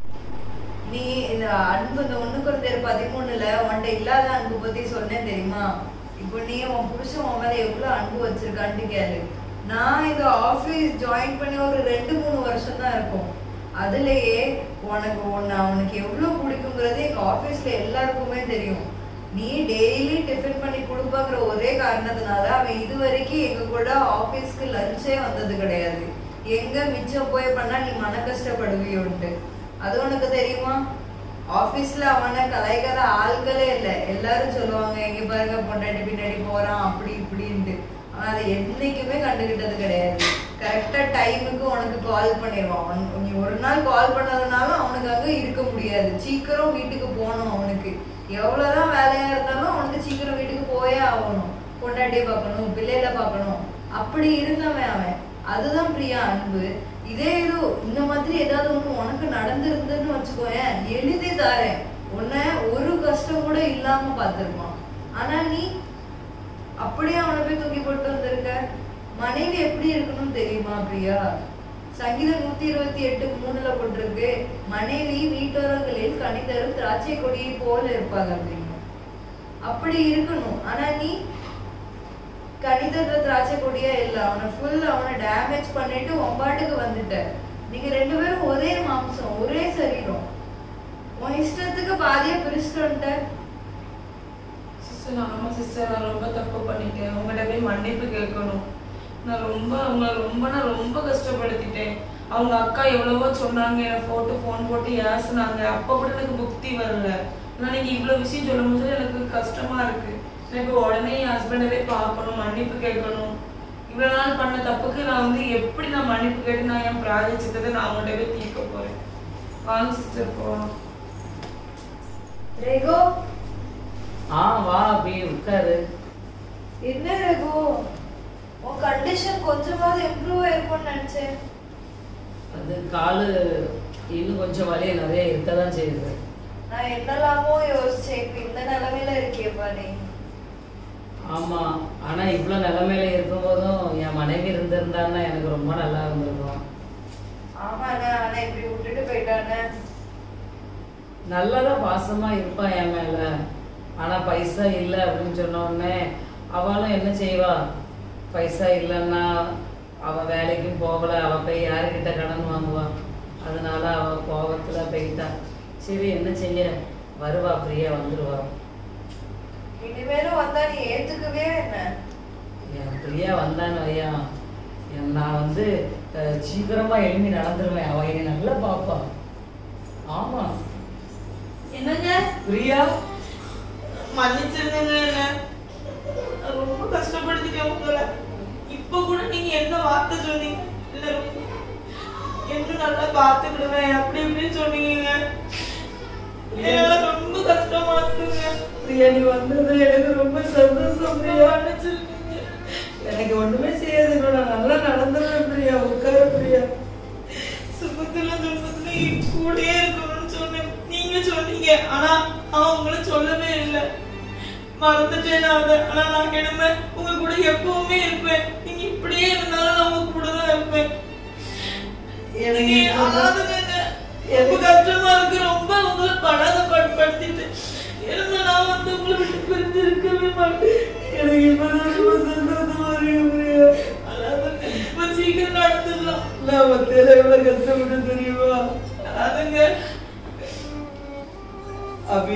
நீ இந்த அன்பு இந்த ஒண்ணுக்கு ஒரு பேர் பதிமூணுல உன்கிட்ட இல்லாத அன்பு பத்தி சொன்னேன் தெரியுமா இப்போ நீ உன் புருஷன் உன் மேல எவ்வளவு அன்பு வச்சிருக்கான்ட்டு கேளு நான் இது ஆபீஸ் ஜாயின் பண்ணி ஒரு ரெண்டு மூணு வருஷம் தான் இருக்கும் அதுலயே உனக்கு உன்னை அவனுக்கு எவ்வளவு பிடிக்குங்கிறது எங்க ஆபீஸ்ல எல்லாருக்குமே தெரியும் நீ டெய்லி டிஃபன் பண்ணி கொடுப்பாங்கிற ஒரே காரணத்தினால அவன் இது வரைக்கும் எங்க கூட ஆபீஸ்க்கு லஞ்சே வந்தது கிடையாது எங்க மிச்சம் போய் பண்ணா நீ மன கஷ்டப்படுவியோன்ட்டு அது உனக்கு தெரியுமா ஆபீஸ்ல அவனை கலாய்க்காத ஆட்களே இல்ல எல்லாரும் சொல்லுவாங்க எங்க பாருங்க பொண்டாட்டி பின்னாடி போறான் அப்படி இப்படின்ட்டு ஆனா அதை என்னைக்குமே கண்டுகிட்டது கிடையாது கரெக்டா டைமுக்கு உனக்கு கால் பண்ணிடுவான் அவன் நீ ஒரு நாள் கால் பண்ணதுனாலும் அவனுக்கு அங்க இருக்க முடியாது சீக்கிரம் வீட்டுக்கு போகணும் அவனுக்கு எவ்வளவுதான் வேலையா இருந்தாலும் அவனுக்கு சீக்கிரம் வீட்டுக்கு போயே ஆகணும் பொண்டாட்டியை பார்க்கணும் பிள்ளைகளை பார்க்கணும் அப்படி இருந்தவன் அவன் அதுதான் பிரியா அன்பு இதே ஏதோ இந்த மாதிரி ஏதாவது ஒண்ணு உனக்கு நடந்திருந்ததுன்னு வச்சுக்கோயேன் எழுதி தாரேன் உன்னை ஒரு கஷ்டம் கூட இல்லாம பார்த்திருப்பான் ஆனா நீ அப்படியே அவனை போய் தூக்கி போட்டு வந்திருக்க மனைவி எப்படி இருக்கணும்னு தெரியுமா பிரியா சங்கீதம் நூத்தி இருபத்தி எட்டு மூணுல போட்டிருக்கு மனைவி வீட்டோரங்களில் கனிதரும் திராட்சை கொடியை போல இருப்பாங்க அப்படின்னு அப்படி இருக்கணும் ஆனா நீ கணிதத்துல திராட்சை கொடியா இல்ல அவனை ஃபுல் அவனை டேமேஜ் பண்ணிட்டு ஒம்பாட்டுக்கு வந்துட்ட நீங்க ரெண்டு பேரும் ஒரே மாம்சம் ஒரே சரீரம் உன் இஷ்டத்துக்கு பாதியா பிரிச்சுட்டு வந்துட்ட சிஸ்டர் ஆமா சிஸ்டர் நான் ரொம்ப தப்பு பண்ணிட்டேன் உங்கள்கிட்ட போய் மன்னிப்பு கேட்கணும் நான் ரொம்ப அவங்கள ரொம்ப நான் ரொம்ப கஷ்டப்படுத்திட்டேன் அவங்க அக்கா எவ்வளவோ சொன்னாங்க என்னை போட்டு ஃபோன் போட்டு ஏசுனாங்க அப்போ கூட எனக்கு புக்தி வரல ஆனால் நீங்கள் இவ்வளோ விஷயம் சொல்லும்போது எனக்கு கஷ்டமா இருக்கு எனக்கு உடனே என் ஹஸ்பண்டவே பார்க்கணும் மன்னிப்பு கேட்கணும் இவ்வளோ நாள் பண்ண தப்புக்கு நான் வந்து எப்படி நான் மன்னிப்பு கேட்டு நான் என் பிராயச்சித்ததை நான் அவங்கள்ட்ட போய் தீர்க்க போறேன் வாங்க சிஸ்டர் போகலாம் ரேகோ ஆ வா அப்படி உட்காரு என்ன ரகு உன் கண்டிஷன் கொஞ்சமாவது இம்ப்ரூவ் ஆயிருக்கும்னு நினைச்சேன் அது காலு இன்னும் கொஞ்சம் வலி நிறைய இருக்க தான் செய்யுது நான் என்னெல்லாமோ யோசிச்சேன் இப்ப இந்த நிலைமையில இருக்கியப்பா நீ ஆமா ஆனா இவ்வளவு நிலைமையில இருக்கும்போதும் என் மனைவி இருந்திருந்தான்னா எனக்கு ரொம்ப நல்லா இருந்திருக்கும் ஆமாண்ணே ஆனா இப்படி விட்டுட்டு போயிட்டானே நல்லதா பாசமா இருப்பா என் மேல ஆனா பைசா இல்லை அப்படின்னு சொன்ன உடனே அவளும் என்ன செய்வா பைசா இல்லைன்னா அவ வேலைக்கும் போகல அவ போய் யாருக்கிட்ட கடன் வாங்குவா அதனால அவ கோபத்துல போயிட்டா சரி என்ன செய்ய வருவா பிரியா வந்துருவா இனிமேலும் வந்தா நீ ஏத்துக்கவே என்ன என் பிரியா வந்தான்னு வையா என் நான் வந்து அஹ், சீக்கிரமா எழுப்பி நடந்துருவேன் அவ என்னை நல்லா பாப்பா ஆமா என்னங்க பிரியா மன்னிச்சிருங்க என்ன நான் ரொம்ப கஷ்டப்படுத்திட்டேன் உங்களை இப்ப கூட நீங்க என்ன வார்த்தை சொன்னீங்க இல்ல ரொம்ப- என்ன நல்லா பாத்துக்கிடுவேன் அப்படி இப்படின்னு சொன்னீங்க என்னால ரொம்ப கஷ்டமா இருக்குங்க பிரியா நீ வந்தது எனக்கு ரொம்ப சந்தோஷம் பிரியா மன்னிச்சிருக்கீங்க எனக்கு ஒண்ணுமே செய்யாது நான் நல்லா நடந்துருவேன் பிரியா உட்கார பிரியா சுகத்துல துன்பத்துல என் கூடயே இருக்கணும்னு சொன்னேன் நீங்க சொன்னீங்க ஆனா அவன் உங்களை சொல்லவே இல்லை மறந்துட்டேன் நான் அதை ஆனா நான் கிளம்ப உங்க கூட எப்பவுமே இருப்பேன் நீங்க இப்படியே இருந்தாலும் நான் உங்க கூட தான் இருப்பேன் எனக்கு அழாதுங்க ரொம்ப கஷ்டமா இருக்கு ரொம்ப உங்களை படாத படுத்திட்டு இருந்தா நான் வந்து உங்களை விட்டு பிரிஞ்சு இருக்கவே மாட்டேன் எனக்கு இப்பதான் ரொம்ப சந்தோஷமா இருக்கு பிரியா அழாதுங்க இப்ப சீக்கிரம் நடந்துடலாம் நான் மத்தியில எவ்வளவு கஷ்டப்பட்டு தெரியுமா அழாதுங்க அபி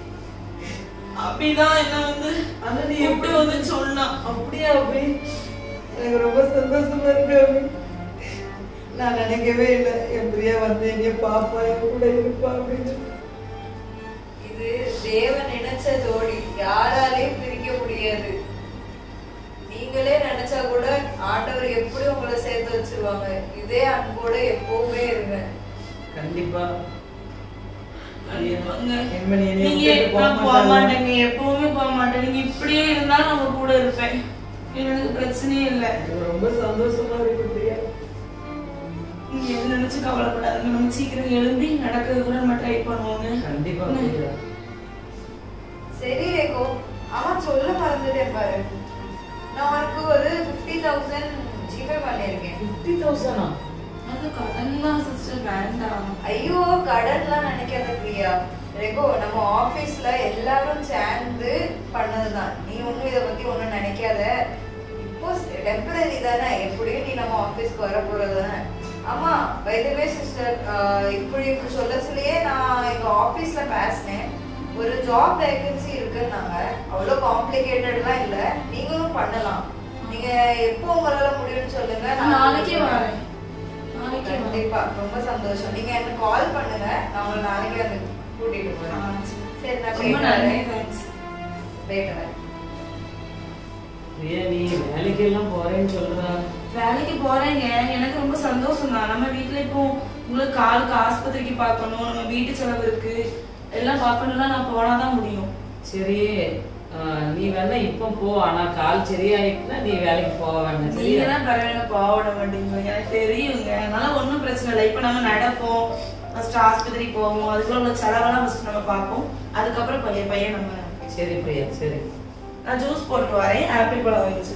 அப்படிதான் என்ன வந்து ஆனா நீ எப்படி எப்படி வந்து சொன்னான் அப்படியா அபி எனக்கு ரொம்ப சந்தோஷமா இருக்கு அபி நான் நினைக்கவே இல்லை என் பிரியா வந்து என்னைய பாப்பா என் கூட இருப்பா அப்படின்னு இது தேவன் நினைச்ச ஜோடி யாராலையும் பிரிக்க முடியாது நீங்களே நினைச்சா கூட ஆண்டவர் எப்படி உங்களை சேர்த்து வச்சிருவாங்க இதே அன்போட எப்பவுமே இருங்க கண்டிப்பா கண்டிப்பாங்க. என்மணி என்னைய நீங்க விட்டுட்டு போக நான் போக மாட்டாளா? மாட்டேங்க எப்பவுமே போக மாட்டேன் நீங்க இப்படியே இருந்தாலும் நம்ம கூட இருப்பேன் எனக்கு பிரச்சனையே இல்லை எனக்கு ரொம்ப சந்தோஷமா இருக்கு பிரியா நீங்க எது நினைச்சு கவலைப்படாதுங்க நம்ம சீக்கிரம் எழும்பி நடக்கிறது கூட நம்ம ட்ரை பண்ணுவோங்க கண்டிப்பா பிரியா சரி ரேகோ அவன் சொல்ல மறந்துட்டேன் பாரு நான் உனக்கு ஒரு ஃபிஃப்டி தௌசண்ட் ஜிபே பண்ணியிருக்கேன் ஃபிஃப்டி தௌசண்டா அது கடன்லாம் சிஸ்டர் வேண்டாம் ஐயோ கடன்லாம் நினைக்காத பிரியா ரெகோ நம்ம ஆபீஸ்ல எல்லாரும் சேர்ந்து பண்ணதுதான் நீ ஒண்ணும் இத பத்தி ஒண்ணும் நினைக்காத இப்போ டெம்பரரி தானே எப்படியும் நீ நம்ம ஆபீஸ்க்கு வர போறது தானே ஆமா வைதவே சிஸ்டர் இப்படி இப்படி சொல்ல சொல்லியே நான் எங்க ஆபீஸ்ல பேசினேன் ஒரு ஜாப் வேகன்சி இருக்குன்னாங்க அவ்வளோ காம்ப்ளிகேட்டட்லாம் இல்ல நீங்களும் பண்ணலாம் நீங்க எப்போ உங்களால முடியும்னு சொல்லுங்க நான் நாளைக்கே வரேன் நாளைக்கே வரேன் கண்டிப்பா ரொம்ப சந்தோஷம் நீங்க எனக்கு கால் பண்ணுங்க நான் உங்களை நாளைக்கு வந்து கூட்டிட்டு ஆ, போறேன் சரி. சரி நான் ரொம்ப போயிட்டு நன்றி வரேன் தேங்க்ஸ் போயிட்டு வரேன் பிரியா நீ வேலைக்கெல்லாம் போறேன்னு சொல்றா வேலைக்கு போறேங்க எனக்கு ரொம்ப சந்தோஷம் தான் நம்ம வீட்ல இப்போ உங்களுக்கு காலுக்கு ஆஸ்பத்திரிக்கு பார்க்கணும் நம்ம வீட்டு செலவு இருக்கு எல்லாம் பார்க்கணும்னா நான் போனாதான் முடியும் சரி ஆஹ், நீ வேணா இப்போ போ ஆனா கால் சரியாயிட்டுனா நீ வேலைக்கு போக வேண்டாம் நீங்க சரியா தான் பரவாயில்ல போட மாட்டீங்க எனக்கு தெரியுங்க அதனால ஒண்ணும் பிரச்சனை இல்லை இப்போ நம்ம நடப்போம் ஃபர்ஸ்ட் ஆஸ்பத்திரி போவோம் அதுக்குள்ள உள்ள செலவெல்லாம் ஃபர்ஸ்ட் நம்ம பார்ப்போம் அதுக்கப்புறம் பையன் பையன் நம்ம சரி பிரியா சரி நான் ஜூஸ் போட்டு வரேன் ஆப்பிள் பழம் வாங்கிச்சு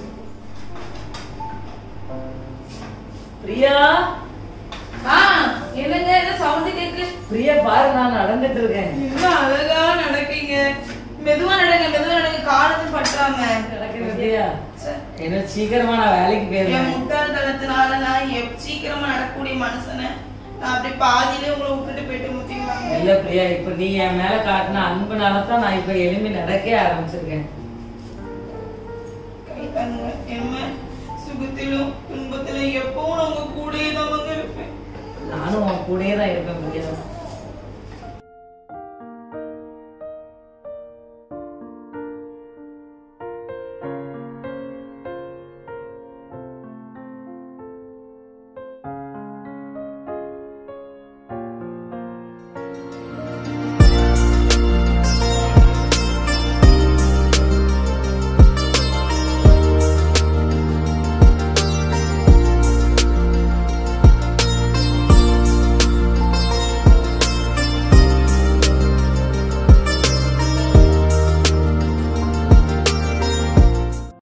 பிரியா ஆ என்னங்க ஏதோ சவுண்ட் கேக்கு பிரியா பாரு நான் நடந்துட்டு இருக்கேன் இன்னும் அழகா நடக்கீங்க மெதுவா நடங்க மெதுவா நடங்க கால் எதுவும் பற்றாம பிரியா சே. என்ன சீக்கிரமா நான் வேலைக்கு என் போயிருவேன் முட்டாள்தனத்தினால நான் எப் சீக்கிரமா நடக்கக்கூடிய மனுஷனை நான் அப்படி பாதியிலே உங்களை விட்டுட்டு போயிட்டு முத்திடுவாங்க இல்ல பிரியா இப்ப நீ என் மேல காட்டின அன்புனால தான் நான் இப்ப எலும்பி நடக்க ஆரம்பிச்சிருக்கேன் கை தாங்க என்ன சுகத்திலும் துன்பத்திலும் எப்பவும் நான் உங்க கூடயே தான் இருப்பேன் நானும் உன் கூடயே தான் இருப்பேன் பிரியா